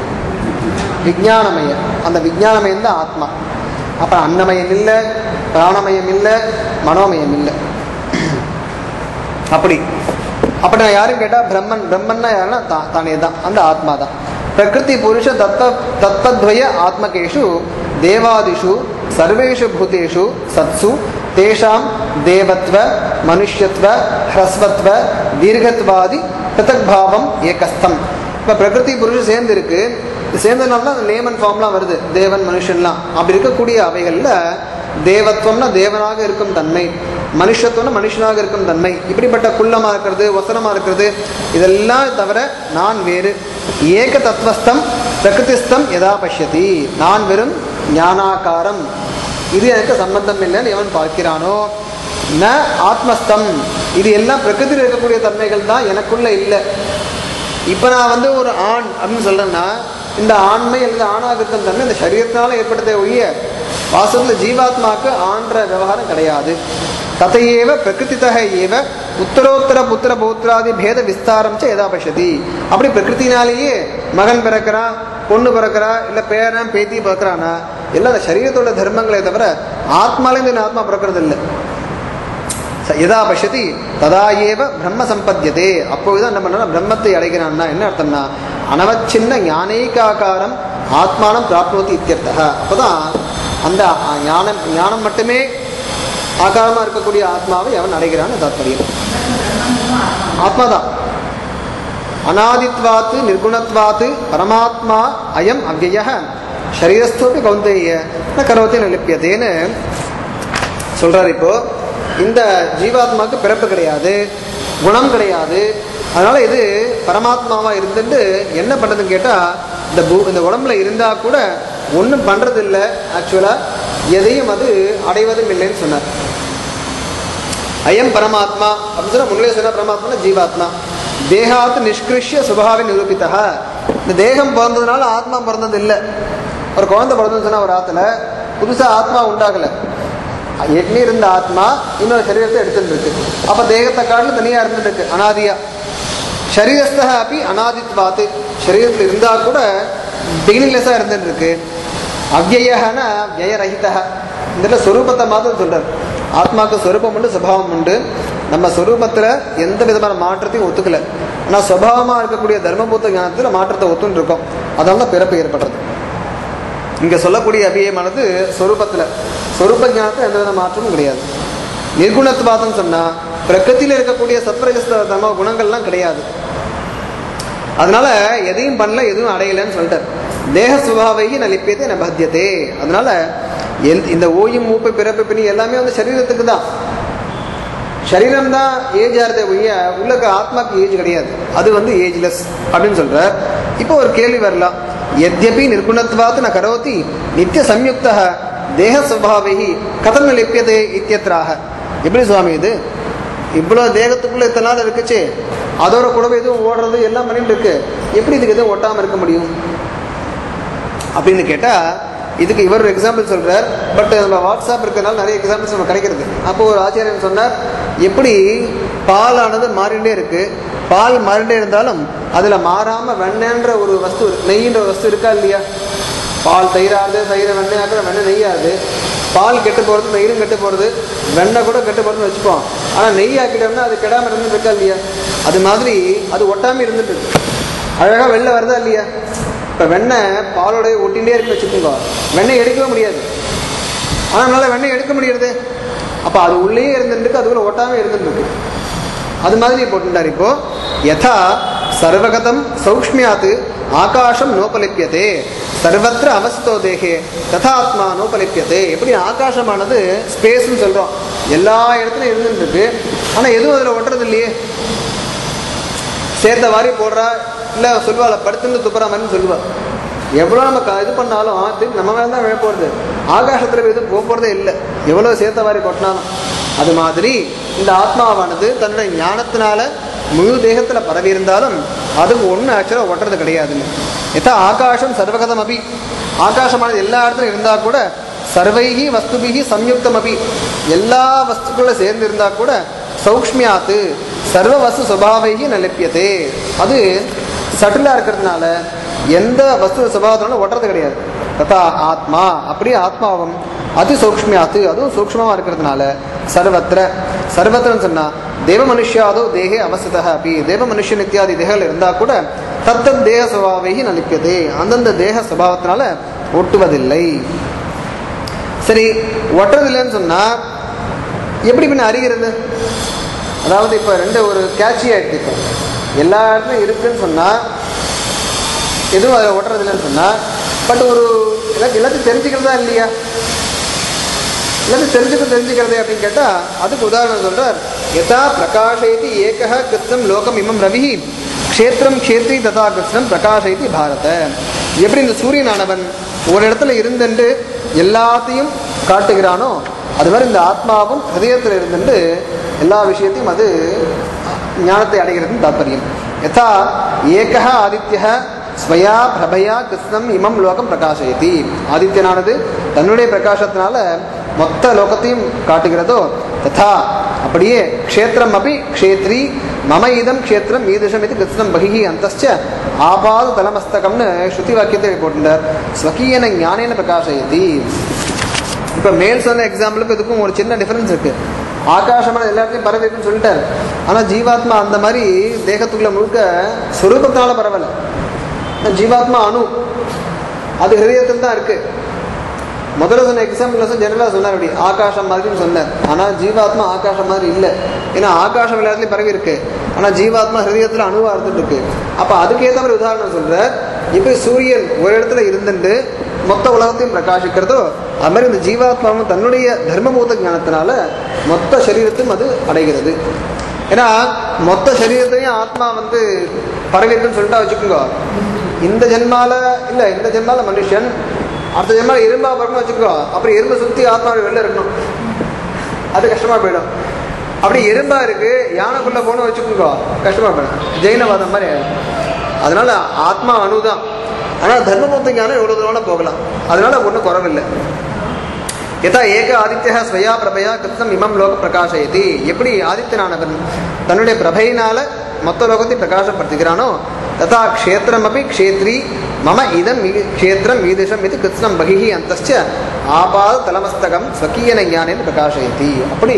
விஜானமய அந்த விஜானமயம் தான் ஆத்மா அப்போ அன்னமயம் இல்லை பிராணமயம் இல்லை மனோமயம் இல்லை அப்படி அப்படி நான் யாரும் கேட்டால் பிரம்மன் பிரம்மன்னா யாருன்னா தா- தானே தான் அந்த ஆத்மா தான் பிரகிருதி புருஷ தத்த தத்தத்வய ஆத்மகேஷு தேவாதிஷு சர்வேஷு பூதேஷு சத்சு தேஷாம் தேவத்வ மனுஷ்யத்வ ஹ்ரஸ்வத்வ தீர்க்கத்வாதி பிருத்தக் பாவம் ஏகஸ்தம் இப்போ பிரகிருதி புருஷன் சேர்ந்து இருக்கு சேர்ந்ததுனால தான் அந்த நேமன் ஃபார்ம்லாம் வருது தேவன் மனுஷன்லாம் அப்படி இருக்கக்கூடிய அவைகளில் தேவத்துவம்னா தேவனாக இருக்கும் தன்மை மனுஷத்துவம்னா மனுஷனாக இருக்கும் தன்மை இப்படிப்பட்ட குள்ளமா இருக்கிறது வசனமா இருக்கிறது இதெல்லாம் தவிர நான் வேறு ஏக தத்துவஸ்தம் பிரகிருதிஸ்தம் எதா பஷ்யதி நான் வெறும் ஞானாகாரம் இது எனக்கு சம்பந்தம் இல்லைன்னு எவன் பார்க்கிறானோ ந ஆத்மஸ்தம் இது எல்லாம் பிரகிருதியில் இருக்கக்கூடிய தன்மைகள் தான் எனக்குள்ள இல்லை இப்போ நான் வந்து ஒரு ஆண் அப்படின்னு சொல்றேன்னா இந்த ஆண்மை அல்லது ஆணாக இருக்கும் தன்மை இந்த சரீரத்தினால ஏற்படுத்த ஒழிய வாசத்தில் ஜீவாத்மாக்கு ஆன்ற விவகாரம் கிடையாது ததையேவ பிரகிருதித்தக ஏவ உத்தரோத்தர புத்திர பௌத்திராதி பேத விஸ்தாரம் ச எதா பசதி அப்படி பிரகிருத்தினாலேயே மகன் பிறக்கிறான் பொண்ணு பிறக்கிறா இல்லை பேரன் பேத்தி பிறக்கிறானா எல்லாம் அந்த சரீரத்தோட தர்மங்களே தவிர ஆத்மாலேருந்து இந்த ஆத்மா பிறக்கிறது இல்லை ச- யதா பசதி ததா ஏவ பிரம்ம சம்பத்தியதே அப்போதுதான் என்ன பண்ணா பிரம்மத்தை அடைகிறான்னா என்ன அர்த்தம்னா அனவச்சின்ன ஞானேகாகாரம் ஆத்மானம் பிராப்னோதி இத்தியர்த்தக அப்போதான் அந்த அ- ஞானம் ஞானம் மட்டுமே ஆகாரமாக இருக்கக்கூடிய ஆத்மாவை அவன் அடைகிறான்னு தாத்பரியம் ஆத்மாதான் அநாதித்வாத்து நிர்குணத்வாத்து பரமாத்மா அயம் அவ்வய சரீரஸ்தோப்பி கௌந்தேய ந கரோத்தி நலிப்பியதேன்னு சொல்றாரு இப்போ இந்த ஜீவாத்மாவுக்கு பிறப்பு கிடையாது குணம் கிடையாது அதனால இது பரமாத்மாவா இருந்துட்டு என்ன பண்றதுன்னு கேட்டா இந்த பூ இந்த உடம்புல இருந்தா கூட ஒன்றும் பண்றது இல்லை ஆக்சுவலா எதையும் அது அடைவதும் இல்லைன்னு சொன்னார் அயம் பரமாத்மா அப்படின்னு சொன்னா முன்னாடியே சொன்ன பரமாத்மா ஜீவாத்மா தேகாத் நிஷ்கிருஷ்ய சுபாவி நிரூபித்தா இந்த தேகம் பிறந்ததுனால ஆத்மா பிறந்தது இல்லை ஒரு குழந்தை பிறந்ததுன்னு சொன்னா ஒரு ஆத்துல புதுசா ஆத்மா உண்டாகல எட்னி இருந்த ஆத்மா இன்னொரு சரீரத்தை எடுத்துட்டு இருக்கு அப்ப தேகத்தை காட்டிலும் தனியா இருந்துட்டு இருக்கு அனாதியா சரீரஸ்தக அப்படி அனாதித்வாத்து சரீரத்தில் இருந்தா கூட பிகினிங்லெஸ்ஸாக இருந்துட்டு இருக்கு அவ்வயகன வியரஹிதா இந்த ஸ்வரூபத்தை மாத்திரம் சொல்றார் ஆத்மாக்கு ஸ்வரூபம் உண்டு சுபாவம் உண்டு நம்ம ஸ்வரூபத்தில் எந்த விதமான மாற்றத்தையும் ஒத்துக்கல ஆனால் சுபாவமாக இருக்கக்கூடிய தர்மபூத்த ஞானத்தில் மாற்றத்தை ஒத்துன்னு இருக்கோம் அதனால தான் பிறப்பு ஏற்படுறது இங்கே சொல்லக்கூடிய அபியமானது ஸ்வரூபத்தில் ஸ்வரூப ஞானத்தில் எந்த வித மாற்றமும் கிடையாது நிர்குணத்துவாதம் சொன்னால் பிரகிருத்தியில் இருக்கக்கூடிய சத்வரஜஸ்த தர்ம குணங்கள்லாம் கிடையாது அதனால எதையும் பண்ணல எதுவும் அடையலைன்னு சொல்லிட்டார் தேக சுபாவைக்கு நலிப்பியத்தை நபத்தியதே அதனால எல்- இந்த ஓயும் மூப்பு பிறப்பு பிணி எல்லாமே வந்து சரீரத்துக்கு தான் சரீரம் தான் ஏஜ் ஆகிறதே ஒழிய உள்ள இருக்க ஆத்மாக்கு ஏஜ் கிடையாது அது வந்து ஏஜ்லெஸ் அப்படின்னு சொல்றார் இப்போ ஒரு கேள்வி வரலாம் எத்யபி நிர்குணத்வாத் ந கரோதி நித்திய சம்யுக்த தேக சுபாவை கதம் லிப்பியதே இத்தியத்ராக எப்படி சுவாமி இது இவ்வளோ தேகத்துக்குள்ள இத்தனை நாள் இருக்குச்சு அதோட கூடவே எதுவும் ஓடுறது எல்லாம் பண்ணிட்டு இருக்கு எப்படி இதுக்கு எதுவும் ஒட்டாமல் இருக்க முடியும் அப்படின்னு கேட்டால் இதுக்கு இவர் ஒரு எக்ஸாம்பிள் சொல்றார் பட் நம்ம வாட்ஸ்அப் இருக்கிறதுனால நிறைய எக்ஸாம்பிள்ஸ் நம்ம கிடைக்கிறது அப்போ ஒரு ஆச்சாரியன் சொன்னார் எப்படி பாலானது மாறிண்டே இருக்கு பால் மாறிண்டே இருந்தாலும் அதில் மாறாம வெண்ணென்ற ஒரு வஸ்து இருக்கு. நெய்ன்ற ஒரு வஸ்து இருக்கா இல்லையா பால் தயிராகுது தயிரை வெண்ணெய் ஆகுது வெண்ணெய் நெய்யாகுது பால் கெட்டு போகிறது தயிரும் கெட்டு போகிறது வெண்ணெய் கூட கெட்டு போகிறதுன்னு வச்சுப்போம் ஆனால் நெய் ஆக்கிட்டோம்னா அது கெடாமல் இருந்து இருக்கா இல்லையா அது மாதிரி அது ஒட்டாமல் இருந்துட்டு இருக்கு அழகாக வெளில வருதா இல்லையா இப்போ வெண்ணெய் பாலோடைய ஒட்டிகிட்டே இருக்கு வச்சுக்கோங்க வெண்ணெய் எடுக்கவே முடியாது ஆனால் நம்மளால வெண்ணெய் எடுக்க முடியறது அப்போ அது உள்ளே இருந்துருக்கு அதுக்குள்ள ஒட்டாமல் இருந்துருக்கு அது மாதிரி போட்டுட்டார் இப்போ யதா சர்வகதம் சௌக்ஷ்மியாத் ஆகாசம் நோபலிப்பியதே சர்வத்திர அவஸ்தோ தேகே ததாத்மா நோபலிப்பியதே எப்படி ஆகாசமானது ஸ்பேஸ்னு சொல்கிறோம் எல்லா இடத்துலையும் இருந்துட்டு இருக்கு ஆனால் எதுவும் அதில் ஒட்டுறது இல்லையே சேர்த்த வாரி போடுறா இல்லை சொல்லுவாள் படுத்துன்னு துப்புற மாதிரின்னு சொல்லுவா எவ்வளோ நம்ம க- இது பண்ணாலும் திருப்பி நம்ம மேலே தான் விழ போகிறது ஆகாசத்தில் எதுவும் போக போகிறதே இல்லை எவ்வளோ சேர்த்த வாரி கொட்டினாலும் அது மாதிரி இந்த ஆத்மாவானது தன்னுடைய ஞானத்தினால முழு தேகத்தில் பரவி இருந்தாலும் அதுக்கு ஒன்றும் ஆக்சுவலாக ஒட்டுறது கிடையாதுன்னு எதா ஆகாசம் சர்வகதம் அபி ஆகாசமானது எல்லா இடத்துலையும் இருந்தால் கூட சர்வைகி வஸ்துபிகி சம்யுக்தம் அபி எல்லா வஸ்துக்களும் சேர்ந்து இருந்தால் கூட சௌக்ஷ்மியாத்து சர்வ வஸ்து சுபாவைகி நலிப்பியதே அது சட்டிலாக இருக்கிறதுனால எந்த வஸ்து சுபாவத்தினாலும் ஒட்டுறது கிடையாது ததா ஆத்மா அப்படியே ஆத்மாவும் அதி சூக்ஷ்மியாத்து அதுவும் சூக்ஷ்மமாக இருக்கிறதுனால சர்வத்திர சர்வத்திரன்னு சொன்னால் தேவ மனுஷியாதோ தேகே அவசிதா அப்படி தேவ மனுஷன் இத்தியாதி தேகங்கள் இருந்தால் கூட தத்தத் தேக சுபாவைகி நலிப்பியதே அந்தந்த தேக சுபாவத்தினால ஒட்டுவதில்லை சரி ஒட்டுறதில்லைன்னு சொன்னால் எப்படி பின்ன அறிகிறது அதாவது இப்போ ரெண்டு ஒரு கேட்சி ஆகிடுது இப்போ எல்லா இடத்துலையும் இருக்குன்னு சொன்னால் எதுவும் அதில் ஒட்டுறதில்லைன்னு சொன்னால் பட் ஒரு எல்லாத்தையும் எல்லாத்தையும் தெரிஞ்சுக்கிறதா இல்லையா எல்லாத்தையும் தெரிஞ்சுக்க தெரிஞ்சுக்கிறதே அப்படின்னு கேட்டால் அதுக்கு உதாரணம் சொல்கிறார் யதா பிரகாஷயதி ஏகः கிருஷ்ணம் லோகம் இமம் ரவி க்ஷேத்திரம் க்ஷேத்ரி ததா கிருஷ்ணம் பிரகாஷயதி பாரத எப்படி இந்த சூரியனானவன் ஒரு இடத்துல இருந்துட்டு எல்லாத்தையும் காட்டுகிறானோ அது மாதிரி இந்த ஆத்மாவும் ஹிருதயத்தில் இருந்துட்டு எல்லா விஷயத்தையும் அது ஞானத்தை அடைகிறதுன்னு தாற்பயம் யதா ஏகः ஆதித்யः ஸ்வயா பிரபயா கிருஷ்ணம் இமம் லோகம் பிரகாசயதி ஆதித்யனானது தன்னுடைய பிரகாசத்தினால மொத்த லோகத்தையும் காட்டுகிறதோ ததா அப்படியே க்ஷேத்திரம் அப்படி க்ஷேத்ரி மம இதம் க்ஷேத்திரம் ஈதிஷம் இது கிருஷ்ணம் பகிஹி அந்தஸ்ச ஆபாத தலமஸ்தகம்னு ஸ்ருதி வாக்கியத்தை போட்டுட்டார் ஸ்வகீயன ஞானேன பிரகாசயதி இப்போ மேல் சொன்ன எக்ஸாம்பிளுக்கு இதுக்கும் ஒரு சின்ன டிஃபரன்ஸ் இருக்கு ஆகாசமான எல்லாத்தையும் பரவி இருக்குன்னு சொல்லிட்டார் ஆனால் ஜீவாத்மா அந்த மாதிரி தேகத்துக்குள்ள முழுக்க சொரூபத்தினால பரவலை ஜீவாத்மா அணு அது ஹிருதயத்தில் தான் இருக்கு முதல்ல சொன்ன எக்ஸாம்பிள் ஜெனரலாக சொன்னார் அப்படி ஆகாசம் மாதிரின்னு சொன்னார் ஆனால் ஜீவாத்மா ஆகாசம் மாதிரி இல்லை ஏன்னா ஆகாசம் எல்லாத்துலையும் பரவி இருக்கு ஆனால் ஜீவாத்மா ஹிருதயத்தில் அணுவா இருந்துட்டு இருக்கு அப்போ அதுக்கேற்ற மாதிரி உதாரணம் சொல்றார் இப்போ சூரியன் ஒரு இடத்துல இருந்துட்டு மொத்த உலகத்தையும் பிரகாசிக்கிறதோ அது மாதிரி இந்த ஜீவாத்மாவும் தன்னுடைய தர்மபூத ஞானத்தினால மொத்த சரீரத்தையும் அது அடைகிறது ஏன்னா மொத்த சரீரத்தையும் ஆத்மா வந்து பரவி இருக்குன்னு சொல்லிட்டா வச்சுக்கோங்க இந்த ஜென்மால இல்லை இந்த ஜென்மால மனுஷன் அடுத்த ஜென்மால எறும்பா பிறக்கணும் வச்சுக்கோ அப்புறம் எறும்பை சுற்றி ஆத்மா வெளில இருக்கணும் அது கஷ்டமா போயிடும் அப்படி எறும்பா இருக்கு யானைக்குள்ள போகணும் வச்சுக்கோங்க கஷ்டமா போயிடும் ஜெயினவாதம் மாதிரி ஆயிடும் அதனால ஆத்மா அணுதான் ஆனால் தர்மபூத்த ஞானம் எவ்வளோ தூரம் போகலாம் அதனால ஒன்றும் குறவில்லை யதா ஏக ஆதித்யா ஸ்வயா பிரபையா கிருஷ்ணம் இமம் லோக பிரகாசயதி எப்படி ஆதித்யனானவன் தன்னுடைய பிரபையினால மொத்த லோகத்தை பிரகாசப்படுத்துகிறானோ ததா க்ஷேத்திரம் அப்படி க்ஷேத்ரி மம இதம் இ- க்ஷேத்திரம் ஈதிஷம் இது கிருஷ்ணம் பகிஹி அந்தஸ்ச ஆபாத தலமஸ்தகம் ஸ்வக்கீயன ஞானேன பிரகாசயதி அப்படி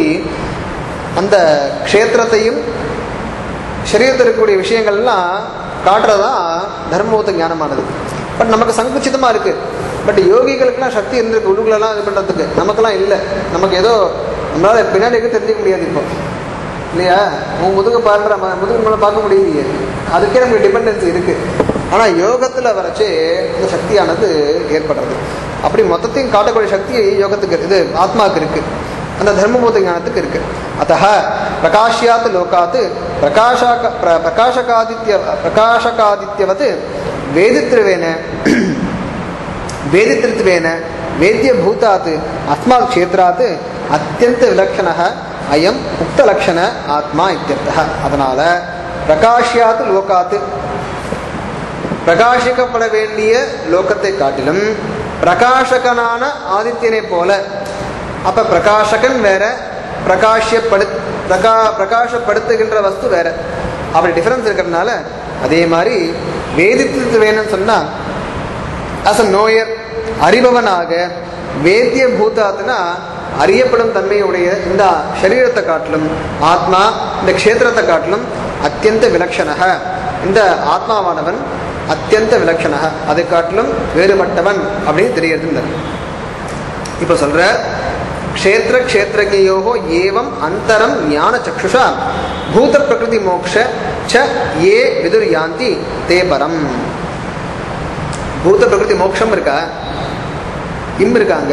அந்த க்ஷேத்திரத்தையும் சரீரத்தில் இருக்கக்கூடிய விஷயங்கள்லாம் காட்டுறதா தர்மபூத்த ஞானமானது பட் நமக்கு சங்குச்சிதமாக இருக்கு பட் யோகிகளுக்கெல்லாம் சக்தி இருந்திருக்கு உள்ளுக்குள்ளெல்லாம் இது பண்ணுறதுக்கு நமக்கெல்லாம் இல்லை நமக்கு ஏதோ நம்மளால பின்னாடி இருக்க தெரிஞ்சுக்க முடியாது இப்போ இல்லையா உன் முதுகு பாருற முதுகு மேலே பார்க்க முடியலையே அதுக்கே நமக்கு டிபெண்டன்சி இருக்கு ஆனால் யோகத்தில் வரைச்சு இந்த சக்தியானது ஏற்படுறது அப்படி மொத்தத்தையும் காட்டக்கூடிய சக்தி யோகத்துக்கு இது ஆத்மாவுக்கு இருக்கு அந்த தர்மபூத ஞானத்துக்கு இருக்கு அத்தः பிரகாஷ்யாத் லோகாத் பிரகாஷாக பிர- பிரகாஷகாதித்ய பிரகாஷகாதித்யவத் வேதித்ருவேன வேதித்ருத்வேன வேத்தியபூதாத் அஸ்மாத் க்ஷேத்ராத் அத்தியந்த விலக்ஷணः அயம் உக்தலக்ஷண ஆத்மா இத்தியர்த்தः அதனால பிரகாஷ்யாத் லோகாத் பிரகாசிக்கப்பட வேண்டிய லோகத்தை காட்டிலும் பிரகாசகனான ஆதித்யனை போல அப்ப பிரகாசகன் வேற பிரகாஷப்படு பிரகா பிரகாசப்படுத்துகின்ற வஸ்து வேற அப்படி டிஃபரன்ஸ் இருக்கிறதுனால அதே மாதிரி வேதித்து வேணும்னு சொன்னா அஸ் அ நோயர் அறிபவனாக வேத்திய பூதாத்னா அறியப்படும் தன்மையுடைய இந்த சரீரத்தை காட்டிலும் ஆத்மா இந்த க்ஷேத்திரத்தை காட்டிலும் அத்தியந்த விலக்ஷணக இந்த ஆத்மாவானவன் அத்தியந்த விலக்ஷணக அதை காட்டிலும் வேறுபட்டவன் அப்படின்னு தெரியறது இப்போ சொல்ற க்ஷேத்திர க்ஷேத்திரஜயோகோ ஏவம் அந்தரம் ஞான சக்ஷுஷா பூத பிரகிருதி மோக்ஷ ச ஏ விதுர் யாந்தி தே பரம் பூத பிரகிருதி மோக்ஷம் இருக்கா இம் இருக்காங்க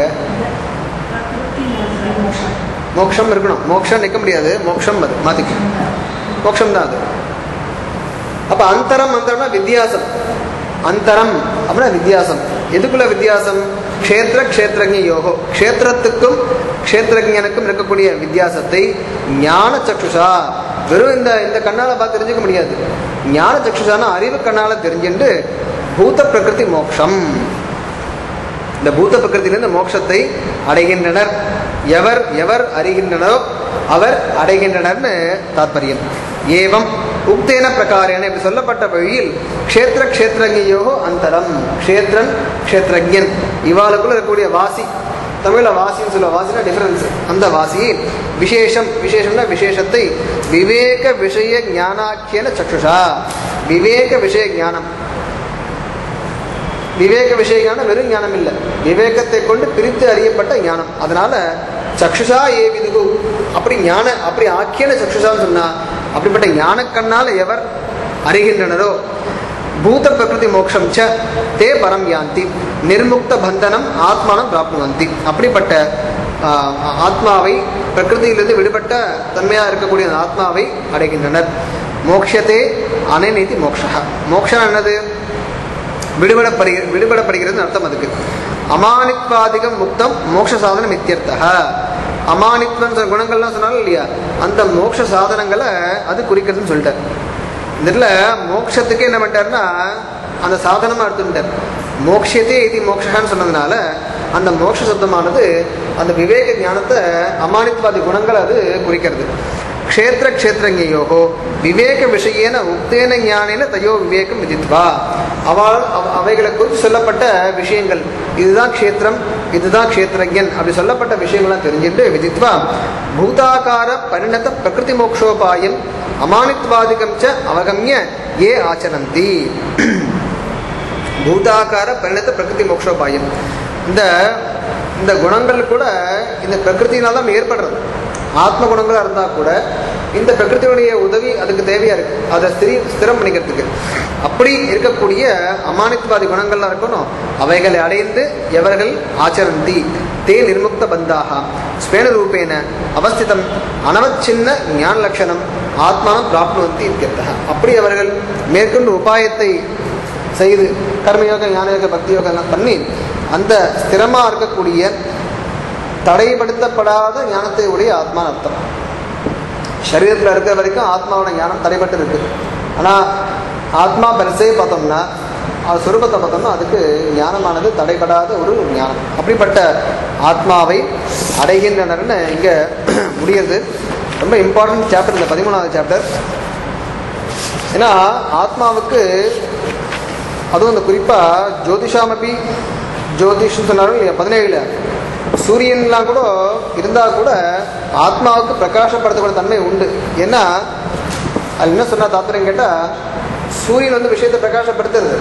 மோக்ஷம் இருக்கணும் மோக்ஷம் நிற்க முடியாது மோக்ஷம் அது மாத்திக்க மோக்ஷம் தான் அது அப்ப அந்தரம் அந்தரம்னா வித்தியாசம் அந்தரம் அப்படின்னா வித்தியாசம் எதுக்குள்ள வித்தியாசம் க்ஷேத்திர க்ஷேத்திரஜ யோகோ க்ஷேத்திரத்துக்கும் க்ஷேத்திரஜனுக்கும் இருக்கக்கூடிய வித்தியாசத்தை ஞான சக்ஷுஷா வெறும் இந்த இந்த கண்ணால பார்த்து தெரிஞ்சுக்க முடியாது ஞான சக்ஷுஷானா அறிவு கண்ணால தெரிஞ்சுட்டு பூத பிரகிருதி மோக்ஷம் இந்த பூத பிரகிருத்திலிருந்து மோட்சத்தை அடைகின்றனர் எவர் எவர் அறிகின்றனரோ அவர் அடைகின்றனர்னு தாத்பரியம் ஏவம் உக்தேன பிரகாரேன இப்படி சொல்லப்பட்ட வழியில் க்ஷேத்திர க்ஷேத்திரஜயோகோ அந்தரம் க்ஷேத்திரன் க்ஷேத்திரஜன் இவாளுக்குள்ள இருக்கக்கூடிய வாசி தமிழ்ல வாசின்னு சொல்ல வாசினா டிஃபரன்ஸ் அந்த வாசி விசேஷம் விசேஷம்னா விசேஷத்தை விவேக விஷய ஞானாக்கியன சக்ஷுஷா விவேக விஷய ஞானம் விவேக விஷய ஞானம் வெறும் ஞானம் இல்லை விவேகத்தை கொண்டு பிரித்து அறியப்பட்ட ஞானம் அதனால சக்ஷுஷா ஏ விதுகு அப்படி ஞான அப்படி ஆக்கியன சக்ஷுஷான்னு சொன்னா அப்படிப்பட்ட ஞானக்கண்ணால் எவர் அறிகின்றனரோ பூத பிரகிருதி மோட்சம் ச தே பரம் யாந்தி நிர்முக்த பந்தனம் ஆத்மானம் பிராப்னுவந்தி அப்படிப்பட்ட ஆஹ், ஆத்மாவை பிரகிருதியிலிருந்து விடுபட்ட தன்மையாக இருக்கக்கூடிய அந்த ஆத்மாவை அடைகின்றனர் மோக்ஷத்தே அனநீதி மோக்ஷா மோக்ஷம் என்னது விடுபடப்படுகிற விடுபடப்படுகிறது அர்த்தம் அதுக்கு அமானித்வாதிகம் முக்தம் மோட்ச சாதனம் இத்தியர்த்தக அமானித்வன் சொன்ன குணங்கள்லாம் சொன்னாலும் இல்லையா அந்த மோட்ச சாதனங்களை அது குறிக்கிறதுன்னு சொல்லிட்டார் இந்த இடத்துல மோட்சத்துக்கு என்ன பண்ணிட்டாருன்னா அந்த சாதனமாக எடுத்துட்டார் மோக்ஷத்தே இது மோக்ஷான்னு சொன்னதுனால அந்த மோட்ச சப்தமானது அந்த விவேக ஞானத்தை அமானித்வாதி குணங்கள் அது குறிக்கிறது க்ஷேத்திர க்ஷேத்திரஜயோகோ விவேக விஷயேன உக்தேன ஞானேன தயோ விவேகம் விதித்வா அவள் அவ- அவைகளை குறித்து சொல்லப்பட்ட விஷயங்கள் இதுதான் க்ஷேத்திரம் இதுதான் க்ஷேத்திரஜன் அப்படி சொல்லப்பட்ட விஷயங்கள்லாம் தெரிஞ்சுட்டு விதித்வா பூதாகார பரிணத பிரகிருதி மோக்ஷோபாயம் அமானித்வாதிகம் ச அவகமிய ஏ ஆச்சரந்தி பூதாகார பரிணத பிரகிருதி மோக்ஷோபாயம் இந்த இந்த குணங்கள் கூட இந்த பிரகிருத்தினால தான் ஏற்படுறது ஆத்ம குணங்களாக இருந்தால் கூட இந்த பிரகிருத்தினுடைய உதவி அதுக்கு தேவையாக இருக்கு அதை ஸ்திரி ஸ்திரம் பண்ணிக்கிறதுக்கு அப்படி இருக்கக்கூடிய அமானித்வாதி குணங்கள்லாம் இருக்கணும் அவைகளை அடைந்து எவர்கள் ஆச்சரந்தி தே நிர்முக்த பந்தாக ஸ்வேன ரூபேன அவஸ்திதம் அனவச்சின்ன ஞான லட்சணம் ஆத்மானம் பிராப்னுவந்தி இத்தியர்த்தக அப்படி அவர்கள் மேற்கொண்டு உபாயத்தை செய்து கர்மயோக ஞானயோக பக்தி யோகம் எல்லாம் பண்ணி அந்த ஸ்திரமாக இருக்கக்கூடிய தடைப்படுத்தப்படாத ஞானத்தை உடைய ஆத்மான்னு அர்த்தம் சரீரத்தில் இருக்கிற வரைக்கும் ஆத்மாவோட ஞானம் தடைப்பட்டு இருக்கு ஆனால் ஆத்மா பெருசே பார்த்தோம்னா அது சுரூபத்தை பார்த்தோம்னா அதுக்கு ஞானமானது தடைபடாத ஒரு ஞானம் அப்படிப்பட்ட ஆத்மாவை அடைகின்றனர்னு இங்கே முடியுது ரொம்ப இம்பார்ட்டன்ட் சாப்டர் இந்த பதிமூணாவது சாப்டர் ஏன்னா ஆத்மாவுக்கு அதுவும் இந்த குறிப்பாக ஜோதிஷாமபி ஜோதிஷம் சொன்னாலும் இல்லையா பதினேழுல சூரியன்லாம் கூட இருந்தால் கூட ஆத்மாவுக்கு பிரகாசப்படுத்தக்கூடிய தன்மை உண்டு ஏன்னா அது என்ன சொன்னா தாத்பரியம் கேட்டால் சூரியன் வந்து விஷயத்தை பிரகாசப்படுத்துறது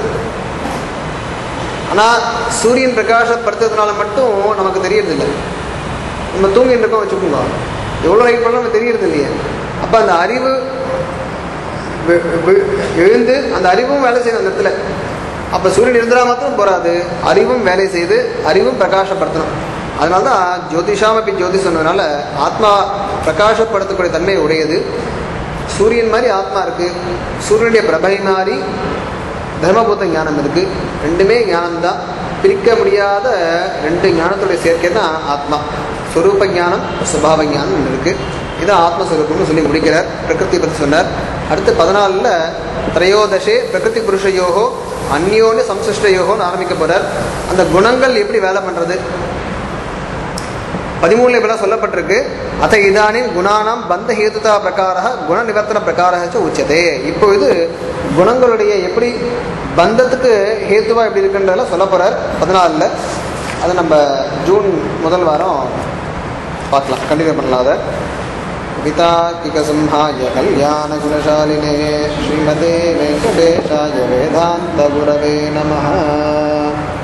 ஆனால் சூரியன் பிரகாசப்படுத்துறதுனால மட்டும் நமக்கு தெரியறதில்லை நம்ம தூங்கிட்டு இருக்கோம் வச்சுக்கோங்க எவ்வளோ லைட் பண்ணாலும் நமக்கு தெரியறது இல்லையே அப்போ அந்த அறிவு வி- வி- எழுந்து அந்த அறிவும் வேலை செய்யணும் அந்த இடத்துல அப்போ சூரியன் இருந்தால் மாத்திரம் போராது அறிவும் வேலை செய்து அறிவும் பிரகாசப்படுத்தணும் அதனால தான் ஜோதிஷாமப்பி ஜோதி சொன்னதுனால ஆத்மா பிரகாசப்படுத்தக்கூடிய தன்மை உடையது சூரியன் மாதிரி ஆத்மா இருக்கு சூரியனுடைய பிரபை மாதிரி தர்மபூத்த ஞானம் இருக்கு ரெண்டுமே ஞானம் தான் பிரிக்க முடியாத ரெண்டு ஞானத்துடைய சேர்க்கை தான் ஆத்மா ஸ்வரூப ஞானம் சுபாவ ஞானம் ஒன்று இருக்கு இது ஆத்மஸ்வரூபம்னு சொல்லி முடிக்கிறார் பிரகிருதி பற்றி சொன்னார் அடுத்து பதினாலில் திரையோதசே பிரகிருதி புருஷயோகோ அந்யோன்னு சம்சிஷ்டயோகோன்னு ஆரம்பிக்க போறார் அந்த குணங்கள் எப்படி வேலை பண்றது பதிமூணுல இப்பெல்லாம் சொல்லப்பட்டிருக்கு அத இதானின் குணானாம் பந்த ஹேதுதா பிரகார குண நிவர்த்தன பிரகார உச்சதே இப்போ இது குணங்களுடைய எப்படி பந்தத்துக்கு ஹேத்துவா எப்படி இருக்குன்றதெல்லாம் சொல்ல போறார் பதினாலில் அதை நம்ம ஜூன் முதல் வாரம் பார்க்கலாம் கண்டினியூ பண்ணலாம் அதை पिताकिकसंहाय कल्याणगुणशालिने श्रीमते वेङ्कटेशाय वेदान्तगुरवे नमः